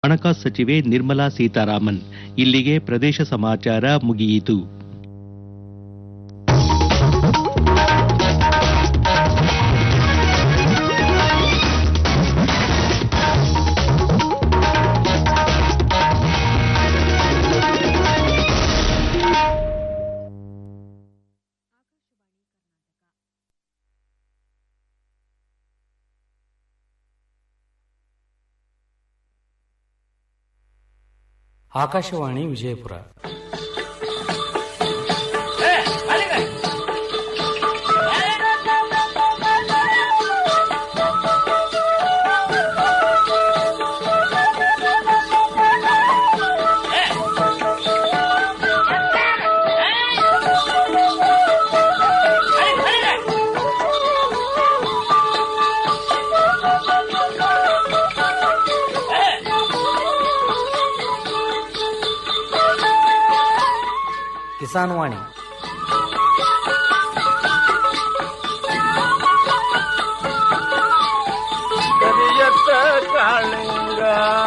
ಹಣಕಾಸು ಸಚಿವೆ ನಿರ್ಮಲಾ ಸೀತಾರಾಮನ್ ಇಲ್ಲಿಗೆ ಪ್ರದೇಶ ಸಮಾಚಾರ ಮುಗಿಯಿತು ಆಕಾಶವಾಣಿ ವಿಜಯಪುರ ಕಿಸಾನ್ ವಾಣಿ ಕರಿಯತ್ತ ಕಾಳಿಂಗ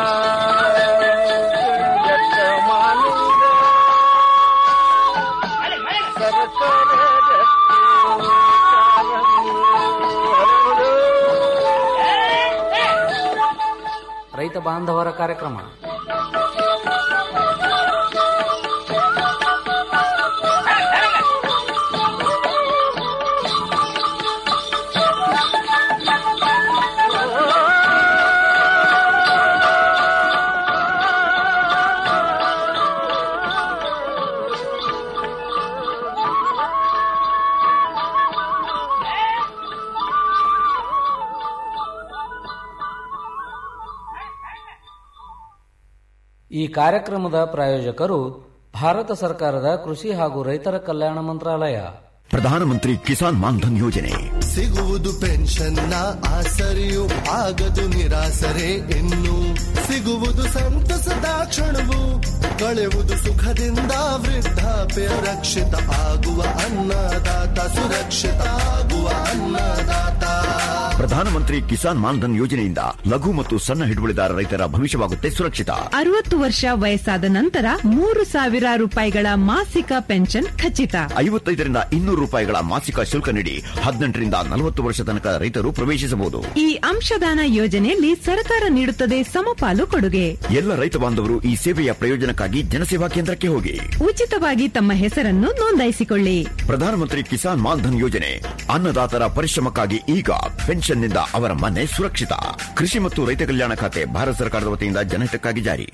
ಕರಿಯತ್ತ ಮಾಲಿಂಗ ಸರಸರ ಗಟ್ಟಿ ಕಾಲಂಗಿ ಹರಡು. ರೈತ ಬಾಂಧವರ ಕಾರ್ಯಕ್ರಮ ಈ ಕಾರ್ಯಕ್ರಮದ ಪ್ರಾಯೋಜಕರು ಭಾರತ ಸರ್ಕಾರದ ಕೃಷಿ ಹಾಗೂ ರೈತರ ಕಲ್ಯಾಣ ಮಂತ್ರಾಲಯ ಪ್ರಧಾನಮಂತ್ರಿ ಕಿಸಾನ್ ಮಾನ್ಧನ್ ಯೋಜನೆ ಸಿಗುವುದು ಪೆನ್ಷನ್ನ ಆಸರೆಯು ಆಗದು ನಿರಾಸರೆ ಇನ್ನು ಸಿಗುವುದು ಸಂತಸದ ಕ್ಷಣವು ಕಳೆಯುವುದು ಸುಖದಿಂದ ವೃದ್ಧಾಪ್ಯ ರಕ್ಷಿತ ಆಗುವ ಅನ್ನದಾತ ಸುರಕ್ಷಿತ ಆಗುವ ಅನ್ನದಾತ ಪ್ರಧಾನಮಂತ್ರಿ ಕಿಸಾನ್ ಮಾನ್ಧನ್ ಯೋಜನೆಯಿಂದ ಲಘು ಮತ್ತು ಸಣ್ಣ ಹಿಡುವಳಿದಾರ ರೈತರ ಭವಿಷ್ಯವಾಗುತ್ತೆ ಸುರಕ್ಷಿತ ಅರವತ್ತು ವರ್ಷ ವಯಸ್ಸಾದ ನಂತರ ಮೂರು ಸಾವಿರ ರೂಪಾಯಿಗಳ ಮಾಸಿಕ ಪೆನ್ಷನ್ ಖಚಿತ ಐವತ್ತೈದರಿಂದ ಇನ್ನೂರು ರೂಪಾಯಿಗಳ ಮಾಸಿಕ ಶುಲ್ಕ ನೀಡಿ ಹದಿನೆಂಟರಿಂದ ನಲವತ್ತು ವರ್ಷ ತನಕ ರೈತರು ಪ್ರವೇಶಿಸಬಹುದು ಈ ಅಂಶದಾನ ಯೋಜನೆಯಲ್ಲಿ ಸರ್ಕಾರ ನೀಡುತ್ತದೆ ಸಮಪಾಲು ಕೊಡುಗೆ ಎಲ್ಲ ರೈತ ಬಾಂಧವರು ಈ ಸೇವೆಯ ಪ್ರಯೋಜನಕ್ಕಾಗಿ ಜನಸೇವಾ ಕೇಂದ್ರಕ್ಕೆ ಹೋಗಿ ಉಚಿತವಾಗಿ ತಮ್ಮ ಹೆಸರನ್ನು ನೋಂದಾಯಿಸಿಕೊಳ್ಳಿ ಪ್ರಧಾನಮಂತ್ರಿ ಕಿಸಾನ್ ಮಾನ್ಧನ್ ಯೋಜನೆ ಅನ್ನದಾತರ ಪರಿಶ್ರಮಕ್ಕಾಗಿ ಈಗ ಪೆನ್ಷನ್ನಿಂದ ಅವರ ಮನೆ ಸುರಕ್ಷಿತ ಕೃಷಿ ಮತ್ತು ರೈತ ಕಲ್ಯಾಣ ಖಾತೆ ಭಾರತ ಸರ್ಕಾರದ ವತಿಯಿಂದ ಜನಹಿತಕ್ಕಾಗಿ ಜಾರಿ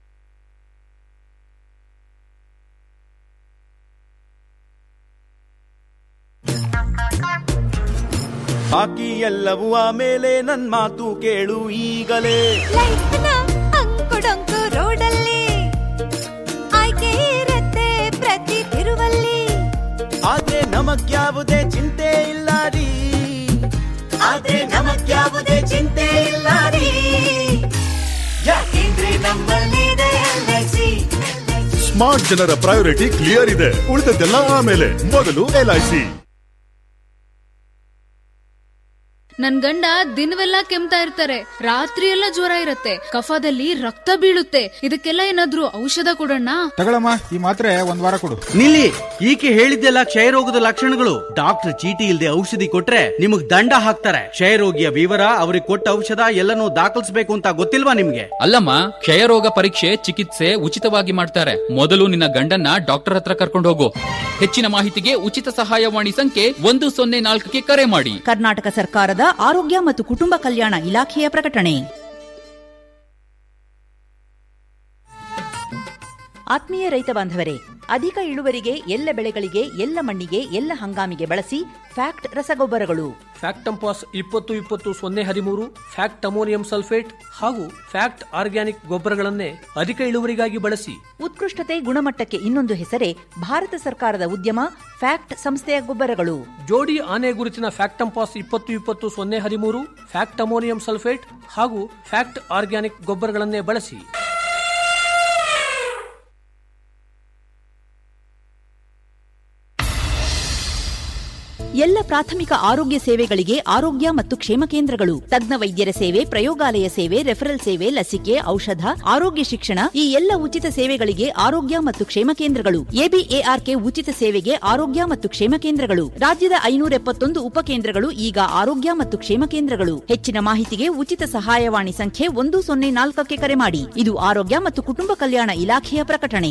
ಬಾಕಿ ಎಲ್ಲವೂ ಆಮೇಲೆ ನನ್ ಮಾತು ಕೇಳು ಈಗಲೇ ಲೈಫ್ನ ಅಂಕುಡೊಂಕು ರೋಡಲ್ಲಿ ಆಯ್ಕೆ ಇರತ್ತೆ ಪ್ರತಿ ತಿರುವಲ್ಲಿ ಆದ್ರೆ ನಮಗ್ಯಾವುದೇ ಚಿಂತೆ ಇಲ್ಲ ರೀ ಆದ್ರೆ ನಮಗ್ಯಾವುದೇ ಚಿಂತೆ ಇಲ್ಲ ರೀ ಯಾಕೆಂದ್ರೆ ನಮ್ಮಲ್ಲಿದೆ LIC. ಸ್ಮಾರ್ಟ್ ಜನರ ಪ್ರಯಾರಿಟಿ ಕ್ಲಿಯರ್ ಇದೆ ಉಳಿದದ್ದೆಲ್ಲ ಆಮೇಲೆ ಮೊದಲು ಎಲ್ಐಸಿ ನನ್ ಗಂಡ ದಿನವೆಲ್ಲ ಕೆಮ್ತಾ ಇರ್ತಾರೆ ರಾತ್ರಿ ಎಲ್ಲ ಜ್ವರ ಇರತ್ತೆ ಕಫದಲ್ಲಿ ರಕ್ತ ಬೀಳುತ್ತೆ ಇದಕ್ಕೆಲ್ಲ ಏನಾದ್ರೂ ಔಷಧ ಕೊಡೋಣ ತಗೊಳಮ್ಮ ಈ ಮಾತ್ರೆ ಒಂದ್ ವಾರ ಕೊಡು ನಿಲ್ಲಿ ಈಕೆ ಹೇಳಿದ್ದೆಲ್ಲ ಕ್ಷಯರೋಗದ ಲಕ್ಷಣಗಳು ಡಾಕ್ಟರ್ ಚೀಟಿ ಇಲ್ಲದೆ ಔಷಧಿ ಕೊಟ್ರೆ ನಿಮಗ್ ದಂಡ ಹಾಕ್ತಾರೆ ಕ್ಷಯರೋಗಿಯ ವಿವರ ಅವ್ರಿಗೆ ಕೊಟ್ಟ ಔಷಧ ಎಲ್ಲನೂ ದಾಖಲಿಸಬೇಕು ಅಂತ ಗೊತ್ತಿಲ್ವಾ ನಿಮ್ಗೆ ಅಲ್ಲಮ್ಮ ಕ್ಷಯರೋಗ ಪರೀಕ್ಷೆ ಚಿಕಿತ್ಸೆ ಉಚಿತವಾಗಿ ಮಾಡ್ತಾರೆ ಮೊದಲು ನಿನ್ನ ಗಂಡನ್ನ ಡಾಕ್ಟರ್ ಹತ್ರ ಕರ್ಕೊಂಡು ಹೋಗು ಹೆಚ್ಚಿನ ಮಾಹಿತಿಗೆ ಉಚಿತ ಸಹಾಯವಾಣಿ ಸಂಖ್ಯೆ ಒಂದು ಸೊನ್ನೆ ನಾಲ್ಕಕ್ಕೆ ಕರೆ ಮಾಡಿ ಕರ್ನಾಟಕ ಸರ್ಕಾರದ ಆರೋಗ್ಯ ಮತ್ತು ಕುಟುಂಬ ಕಲ್ಯಾಣ ಇಲಾಖೆಯ ಪ್ರಕಟಣೆ ಆತ್ಮೀಯ ರೈತ ಬಾಂಧವರೇ ಅಧಿಕ ಇಳುವರಿಗೆ ಎಲ್ಲ ಬೆಳೆಗಳಿಗೆ ಎಲ್ಲ ಮಣ್ಣಿಗೆ ಎಲ್ಲ ಹಂಗಾಮಿಗೆ ಬಳಸಿ ಫ್ಯಾಕ್ಟ್ ರಸಗೊಬ್ಬರಗಳು ಫ್ಯಾಕ್ಟ್ ಟಂಪಾಸ್ ಇಪ್ಪತ್ತು ಇಪ್ಪತ್ತು ಸೊನ್ನೆ ಹದಿಮೂರು ಫ್ಯಾಕ್ಟ್ ಅಮೋನಿಯಂ ಸಲ್ಫೇಟ್ ಹಾಗೂ ಫ್ಯಾಕ್ಟ್ ಆರ್ಗ್ಯಾನಿಕ್ ಗೊಬ್ಬರಗಳನ್ನೇ ಅಧಿಕ ಇಳುವರಿಗಾಗಿ ಬಳಸಿ ಉತ್ಕೃಷ್ಟತೆ ಗುಣಮಟ್ಟಕ್ಕೆ ಇನ್ನೊಂದು ಹೆಸರೇ ಭಾರತ ಸರ್ಕಾರದ ಉದ್ಯಮ ಫ್ಯಾಕ್ಟ್ ಸಂಸ್ಥೆಯ ಗೊಬ್ಬರಗಳು ಜೋಡಿ ಆನೆ ಗುರುತಿನ ಫ್ಯಾಕ್ಟ್ ಟಂಪಾಸ್ ಇಪ್ಪತ್ತು ಇಪ್ಪತ್ತು ಸೊನ್ನೆ ಹದಿಮೂರು ಫ್ಯಾಕ್ಟ್ ಅಮೋನಿಯಂ ಸಲ್ಫೇಟ್ ಹಾಗೂ ಫ್ಯಾಕ್ಟ್ ಆರ್ಗ್ಯಾನಿಕ್ ಗೊಬ್ಬರಗಳನ್ನೇ ಬಳಸಿ ಎಲ್ಲ ಪ್ರಾಥಮಿಕ ಆರೋಗ್ಯ ಸೇವೆಗಳಿಗೆ ಆರೋಗ್ಯ ಮತ್ತು ಕ್ಷೇಮ ಕೇಂದ್ರಗಳು ತಜ್ಞ ವೈದ್ಯರ ಸೇವೆ ಪ್ರಯೋಗಾಲಯ ಸೇವೆ ರೆಫರಲ್ ಸೇವೆ ಲಸಿಕೆ ಔಷಧ ಆರೋಗ್ಯ ಶಿಕ್ಷಣ ಈ ಎಲ್ಲ ಉಚಿತ ಸೇವೆಗಳಿಗೆ ಆರೋಗ್ಯ ಮತ್ತು ಕ್ಷೇಮ ಕೇಂದ್ರಗಳು ಎಬಿಎಆರ್ಕೆ ಉಚಿತ ಸೇವೆಗೆ ಆರೋಗ್ಯ ಮತ್ತು ಕ್ಷೇಮ ಕೇಂದ್ರಗಳು ರಾಜ್ಯದ ಐನೂರ ಎಪ್ಪತ್ತೊಂದು ಉಪಕೇಂದ್ರಗಳು ಈಗ ಆರೋಗ್ಯ ಮತ್ತು ಕ್ಷೇಮ ಕೇಂದ್ರಗಳು ಹೆಚ್ಚಿನ ಮಾಹಿತಿಗೆ ಉಚಿತ ಸಹಾಯವಾಣಿ ಸಂಖ್ಯೆ ಒಂದು ಸೊನ್ನೆ ನಾಲ್ಕಕ್ಕೆ ಕರೆ ಮಾಡಿ ಇದು ಆರೋಗ್ಯ ಮತ್ತು ಕುಟುಂಬ ಕಲ್ಯಾಣ ಇಲಾಖೆಯ ಪ್ರಕಟಣೆ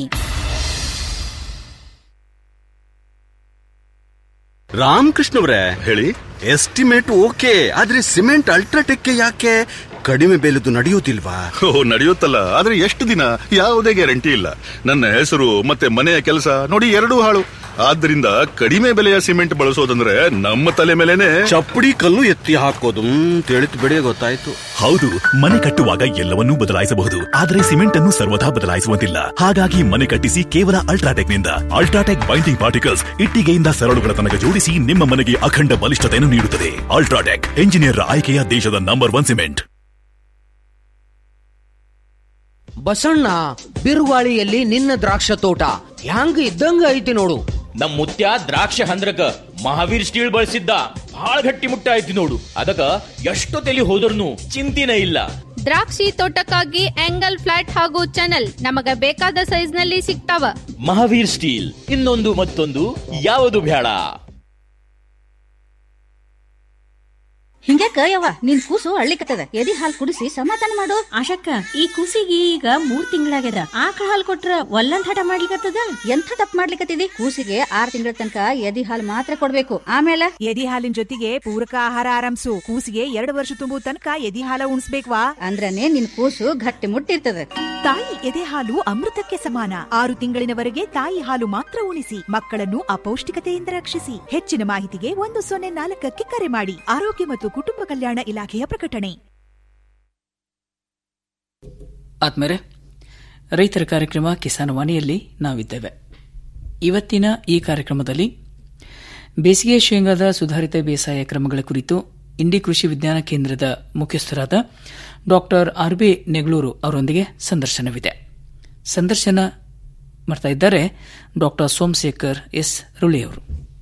ರಾಮಕೃಷ್ಣವ್ರೆ ಹೇಳಿ ಎಸ್ಟಿಮೇಟ್ ಓಕೆ ಆದ್ರೆ ಸಿಮೆಂಟ್ ಅಲ್ಟ್ರಾಟೆಕ್ ಯಾಕೆ ಕಡಿಮೆ ಬೆಲೆದು ನಡೆಯೋದಿಲ್ವಾ ಓ ನಡೆಯುತ್ತಲ್ಲ ಆದ್ರೆ ಎಷ್ಟು ದಿನ ಯಾವುದೇ ಗ್ಯಾರಂಟಿ ಇಲ್ಲ ನನ್ನ ಹೆಸರು ಮತ್ತೆ ಮನೆಯ ಕೆಲಸ ನೋಡಿ ಎರಡೂ ಹಾಳು ಆದ್ದರಿಂದ ಕಡಿಮೆ ಬೆಲೆಯ ಸಿಮೆಂಟ್ ಬಳಸೋದಂದ್ರೆ ನಮ್ಮ ತಲೆ ಮೇಲೆನೆ ಚಪ್ಪಡಿ ಕಲ್ಲು ಎತ್ತಿ ಹಾಕೋದು ತಿಳಿತು ಬಿಡಿ ಗೊತ್ತಾಯ್ತು ಹೌದು ಮನೆ ಕಟ್ಟುವಾಗ ಎಲ್ಲವನ್ನೂ ಬದಲಾಯಿಸಬಹುದು ಆದರೆ ಸಿಮೆಂಟ್ ಅನ್ನು ಸರ್ವದಾ ಬದಲಾಯಿಸುವಂತಿಲ್ಲ ಹಾಗಾಗಿ ಮನೆ ಕಟ್ಟಿಸಿ ಕೇವಲ ಅಲ್ಟ್ರಾಟೆಕ್ ನಿಂದ ಅಲ್ಟ್ರಾಟೆಕ್ ಬೈಂಡಿಂಗ್ ಪಾರ್ಟಿಕಲ್ಸ್ ಇಟ್ಟಿಗೆಯಿಂದ ಸರಳುಗಳ ತನಕ ಜೋಡಿಸಿ ನಿಮ್ಮ ಮನೆಗೆ ಅಖಂಡ ಬಲಿಷ್ಠತೆಯನ್ನು ನೀಡುತ್ತದೆ ಅಲ್ಟ್ರಾಟೆಕ್ ಎಂಜಿನಿಯರ್ ಆಯ್ಕೆಯ ದೇಶದ ನಂಬರ್ ಒನ್ ಸಿಮೆಂಟ್ ಬಸಣ್ಣ ಬಿರುಗಾಳಿಯಲ್ಲಿ ನಿನ್ನ ದ್ರಾಕ್ಷ ತೋಟ ಹ್ಯಾಂಗ ಇದ್ದಂಗ ಐತಿ ನೋಡು ನಮ್ ಮುತ್ಯ ದ್ರಾಕ್ಷ ಹಂದ್ರಕ ಮಹಾವೀರ್ ಸ್ಟೀಲ್ ಬಳಸಿದ್ದ ಬಹಳ ಗಟ್ಟಿ ಮುಟ್ಟ ಐತಿ ನೋಡು ಅದಕ್ಕ ಎಷ್ಟು ತಲಿ ಹೋದ್ರೂ ಚಿಂತಿನೇ ಇಲ್ಲ ದ್ರಾಕ್ಷಿ ತೋಟಕ್ಕಾಗಿ ಆಂಗಲ್ ಫ್ಲಾಟ್ ಹಾಗೂ ಚಾನಲ್ ನಮಗ ಬೇಕಾದ ಸೈಜ್ ನಲ್ಲಿ ಸಿಗ್ತಾವ ಮಹಾವೀರ್ ಸ್ಟೀಲ್ ಇನ್ನೊಂದು ಮತ್ತೊಂದು ಯಾವುದು ಬೇಡ ಹಿಂಗ್ಯಾಕ ಯವ್ವ ನಿನ್ ಕೂಸು ಅಳ್ಳಿಕತ್ತದ ಎದಿ ಹಾಲ್ ಕುಡಿಸಿ ಸಮಾಧಾನ ಮಾಡು ಆಶಕ್ಕ ಈ ಕೂಸಿಗೆ ಈಗ ಮೂರ್ ತಿಂಗಳಾಗ್ಯದ ಆಕಳ ಹಾಲ್ ಕೊಟ್ರ ಒಲ್ಲಂದ್ ಹಠ ಮಾಡ್ಲಿಕತ್ತದ ಎಂಥ ತಪ್ಪು ಮಾಡ್ಲಿಕತ್ತಿದಿ ಕೂಸಿಗೆ ಆರ್ ತಿಂಗಳ ತನಕ ಎದಿ ಹಾಲ್ ಮಾತ್ರ ಕೊಡ್ಬೇಕು ಆಮೇಲೆ ಎದಿ ಹಾಲಿನ ಜೊತೆಗೆ ಪೂರಕ ಆಹಾರ ಆರಂಭಿಸು ಕೂಸಿಗೆ ಎರಡು ವರ್ಷ ತುಂಬುವ ತನಕ ಎದಿ ಹಾಲ ಉಣಿಸ್ಬೇಕ್ವಾ ಅಂದ್ರನೇ ನಿನ್ ಕೂಸು ಗಟ್ಟಿ ಮುಟ್ಟಿರ್ತದ ತಾಯಿ ಎದೆ ಹಾಲು ಅಮೃತಕ್ಕೆ ಸಮಾನ ಆರು ತಿಂಗಳಿನವರೆಗೆ ತಾಯಿ ಹಾಲು ಮಾತ್ರ ಉಣಿಸಿ ಮಕ್ಕಳನ್ನು ಅಪೌಷ್ಟಿಕತೆಯಿಂದ ರಕ್ಷಿಸಿ ಹೆಚ್ಚಿನ ಮಾಹಿತಿಗೆ ಒಂದು ಸೊನ್ನೆ ನಾಲ್ಕಕ್ಕೆ ಕರೆ ಮಾಡಿ ಆರೋಗ್ಯ ಮತ್ತು ಕುಟುಂಬ ಕಲ್ಯಾಣ ಇಲಾಖೆಯ ಪ್ರಕಟಣೆ ಆತ್ಮರೆ ರೈತರ ಕಾರ್ಯಕ್ರಮ ಕಿಸಾನ್ ವಾಣಿಯಲ್ಲಿ ನಾವಿದ್ದೇವೆ ಇವತ್ತಿನ ಈ ಕಾರ್ಯಕ್ರಮದಲ್ಲಿ ಬೇಸಿಗೆ ಶೇಂಗಾದ ಸುಧಾರಿತ ಬೇಸಾಯ ಕ್ರಮಗಳ ಕುರಿತು ಇಂಡಿ ಕೃಷಿ ವಿಜ್ಞಾನ ಕೇಂದ್ರದ ಮುಖ್ಯಸ್ಥರಾದ ಡಾಕ್ಟರ್ ಆರ್ ಬಿ ನೆಗಳೂರು ಅವರೊಂದಿಗೆ ಸಂದರ್ಶನವಿದೆ ಸಂದರ್ಶನ ಮಾಡ್ತಾ ಇದ್ದಾರೆ ಡಾಕ್ಟರ್ ಸೋಮಶೇಖರ್ ಎಸ್ ರುಳಿಯವರು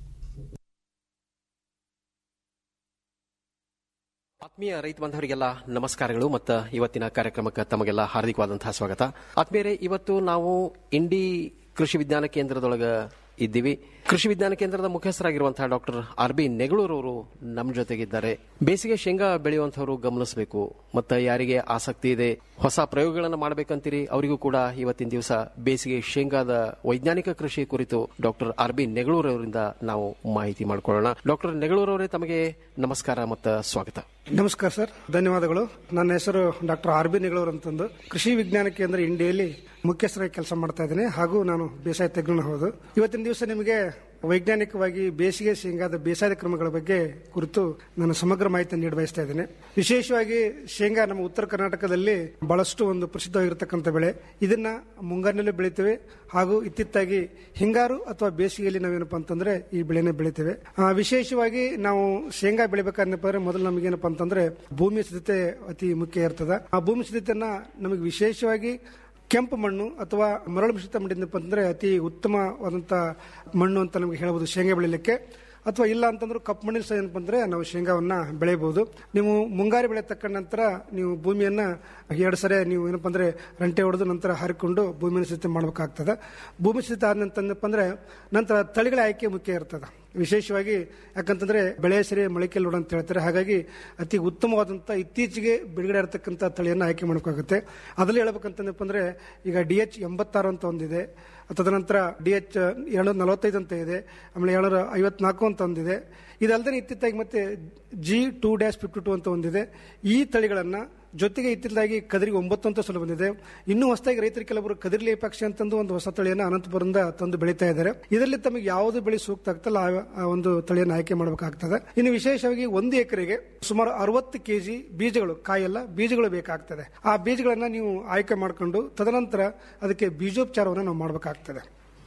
ಆತ್ಮೀಯ ರೈತ ಬಾಂಧವರಿಗೆಲ್ಲ ನಮಸ್ಕಾರಗಳು ಮತ್ತು ಇವತ್ತಿನ ಕಾರ್ಯಕ್ರಮಕ್ಕೆ ತಮಗೆಲ್ಲ ಹಾರ್ದಿಕವಾದಂತಹ ಸ್ವಾಗತ ಆತ್ಮೀಯರೇ ಇವತ್ತು ನಾವು ಇಂಡಿ ಕೃಷಿ ವಿಜ್ಞಾನ ಕೇಂದ್ರದೊಳಗ ಇದ್ದೀವಿ ಕೃಷಿ ವಿಜ್ಞಾನ ಕೇಂದ್ರದ ಮುಖ್ಯಸ್ಥರಾಗಿರುವಂತಹ ಡಾಕ್ಟರ್ ಆರ್ ಬಿ ನೆಗಳೂರವರು ನಮ್ಮ ಜೊತೆಗಿದ್ದಾರೆ ಬೇಸಿಗೆ ಶೇಂಗಾ ಬೆಳೆಯುವಂತವರು ಗಮನಿಸಬೇಕು ಮತ್ತು ಯಾರಿಗೆ ಆಸಕ್ತಿ ಇದೆ ಹೊಸ ಪ್ರಯೋಗಗಳನ್ನು ಮಾಡಬೇಕಂತೀರಿ ಅವರಿಗೂ ಕೂಡ ಇವತ್ತಿನ ದಿವಸ ಬೇಸಿಗೆ ಶೇಂಗಾದ ವೈಜ್ಞಾನಿಕ ಕೃಷಿ ಕುರಿತು ಡಾಕ್ಟರ್ ಆರ್ ಬಿ ನೆಗಳೂರವರಿಂದ ನಾವು ಮಾಹಿತಿ ಮಾಡಿಕೊಳ್ಳೋಣ ಡಾಕ್ಟರ್ ನೆಗಳೂರವರೇ ತಮಗೆ ನಮಸ್ಕಾರ ಮತ್ತು ಸ್ವಾಗತ ನಮಸ್ಕಾರ ಸರ್ ಧನ್ಯವಾದಗಳು ನನ್ನ ಹೆಸರು ಡಾಕ್ಟರ್ ಆರ್ ಬಿ ನಿಗಳೂರ್ ಅಂತಂದು ಕೃಷಿ ವಿಜ್ಞಾನ ಕೇಂದ್ರ ಇಂಡಿಯಲ್ಲಿ ಮುಖ್ಯಸ್ಥರಾಗಿ ಕೆಲಸ ಮಾಡ್ತಾ ಇದ್ದೇನೆ ಹಾಗೂ ನಾನು ಬೇಸಾಯ ತಜ್ಞನ ಹೌದು ಇವತ್ತಿನ ದಿವಸ ನಿಮಗೆ ವೈಜ್ಞಾನಿಕವಾಗಿ ಬೇಸಿಗೆ ಶೇಂಗಾದ ಬೇಸಾಯದ ಕ್ರಮಗಳ ಬಗ್ಗೆ ಕುರಿತು ನಾನು ಸಮಗ್ರ ಮಾಹಿತಿ ನೀಡ ಬಯಸ್ತಾ ಇದ್ದೇನೆ ವಿಶೇಷವಾಗಿ ಶೇಂಗಾ ನಮ್ಮ ಉತ್ತರ ಕರ್ನಾಟಕದಲ್ಲಿ ಬಹಳಷ್ಟು ಒಂದು ಪ್ರಸಿದ್ಧವಾಗಿರತಕ್ಕಂಥ ಬೆಳೆ ಇದನ್ನ ಮುಂಗಾರಿನಲ್ಲೂ ಬೆಳಿತೇವೆ ಹಾಗೂ ಇತ್ತಿತ್ತಾಗಿ ಹಿಂಗಾರು ಅಥವಾ ಬೇಸಿಗೆಯಲ್ಲಿ ನಾವೇನಪ್ಪ ಅಂತಂದ್ರೆ ಈ ಬೆಳೆನ ಬೆಳಿತೇವೆ ಆ, ವಿಶೇಷವಾಗಿ ನಾವು ಶೇಂಗಾ ಬೆಳಿಬೇಕಂದ್ರೆ ಮೊದಲು ನಮಗೇನಪ್ಪ ಅಂತಂದ್ರೆ ಭೂಮಿ ಸಿದ್ಧತೆ ಅತಿ ಮುಖ್ಯ ಇರ್ತದ ಆ ಭೂಮಿ ಸಿದ್ಧತೆಯನ್ನ ನಮಗೆ ವಿಶೇಷವಾಗಿ ಕೆಂಪು ಮಣ್ಣು ಅಥವಾ ಮರಳು ಮಿಶ್ರಿತ ಮಣ್ಣಿನಪ್ಪ ಅಂತಂದ್ರೆ ಅತಿ ಉತ್ತಮವಾದಂತ ಮಣ್ಣು ಅಂತ ನಮಗೆ ಹೇಳ್ಬೋದು ಶೇಂಗಾ ಬೆಳಿಲಿಕ್ಕೆ ಅಥವಾ ಇಲ್ಲ ಅಂತಂದ್ರೆ ಕಪ್ಪು ಮಣ್ಣಿನ ಸಹ ಏನಪ್ಪ ಅಂದ್ರೆ ನಾವು ಶೇಂಗಾವನ್ನ ಬೆಳೆಯಬಹುದು ನೀವು ಮುಂಗಾರು ಬೆಳೆ ತಕ್ಕ ನಂತರ ನೀವು ಭೂಮಿಯನ್ನ ಎರಡು ಸರಿ ನೀವು ಏನಪ್ಪ ಅಂದ್ರೆ ರಂಟೆ ಹೊಡೆದು ನಂತರ ಹರಿಕೊಂಡು ಭೂಮಿಯನ್ನು ಸಿದ್ಧತೆ ಮಾಡಬೇಕಾಗ್ತದೆ ಭೂಮಿ ಸಿದ್ಧತೆ ಆದ ನಂತಂದಪ್ಪ ಅಂದ್ರೆ ನಂತರ ತಳಿಗಳ ಆಯ್ಕೆ ಮುಖ್ಯ ಇರ್ತದೆ ವಿಶೇಷವಾಗಿ ಯಾಕಂತಂದ್ರೆ ಬೆಳೆ ಸರಿ ಮೊಳಕೆ ಲೋಡ್ ಅಂತ ಹೇಳ್ತಾರೆ ಹಾಗಾಗಿ ಅತಿ ಉತ್ತಮವಾದಂತ ಇತ್ತೀಚೆಗೆ ಬಿಡುಗಡೆ ಇರತಕ್ಕಂಥ ತಳಿಯನ್ನು ಆಯ್ಕೆ ಮಾಡಬೇಕಾಗುತ್ತೆ ಅದರಲ್ಲಿ ಹೇಳ್ಬೇಕಂತಂದಪ್ಪ ಅಂದ್ರೆ ಈಗ ಡಿ ಎಚ್ ಎಂಬತ್ತಾರು ಅಂತ ಒಂದಿದೆ ತದನಂತರ ಡಿ ಎಚ್ ಏಳ್ನೂರ ನಲವತ್ತೈದು ಅಂತ ಇದೆ ಆಮೇಲೆ ಏಳ್ನೂರ ಐವತ್ನಾಲ್ಕು ಅಂತ ಒಂದಿದೆ ಇದಲ್ಲದೆ ಇತ್ತಿತ್ತಾಗಿ ಮತ್ತೆ G two dash fifty two ಅಂತ ಒಂದಿದೆ ಈ ತಳಿಗಳನ್ನ ಜೊತೆಗೆ ಇತ್ತಿದ್ದಾಗಿ ಕದರಿ ಒಂಬತ್ತು ಅಂತ ಸಲ ಬಂದಿದೆ ಇನ್ನೂ ಹೊಸದಾಗಿ ರೈತರು ಕೆಲವರು ಕದಿರ್ಲಿ ಪಕ್ಷಿ ಅಂತಂದು ಒಂದು ಹೊಸ ತಳಿಯನ್ನು ಅನಂತಪುರದಿಂದ ತಂದು ಬೆಳೀತಾ ಇದ್ದಾರೆ ಇದರಲ್ಲಿ ತಮಗೆ ಯಾವುದು ಬೆಳೆ ಸೂಕ್ತ ಆಗ್ತಲ್ಲ ಆ- ಆ ಒಂದು ತಳಿಯನ್ನು ಆಯ್ಕೆ ಮಾಡಬೇಕಾಗ್ತದೆ ಇನ್ನು ವಿಶೇಷವಾಗಿ ಒಂದು ಎಕರೆಗೆ ಸುಮಾರು ಅರವತ್ತು ಕೆಜಿ ಬೀಜಗಳು ಕಾಯಲ್ಲ ಬೀಜಗಳು ಬೇಕಾಗ್ತದೆ ಆ ಬೀಜಗಳನ್ನ ನೀವು ಆಯ್ಕೆ ಮಾಡಿಕೊಂಡು ತದನಂತರ ಅದಕ್ಕೆ ಬೀಜೋಪಚಾರವನ್ನು ನಾವು ಮಾಡಬೇಕಾಗ್ತದೆ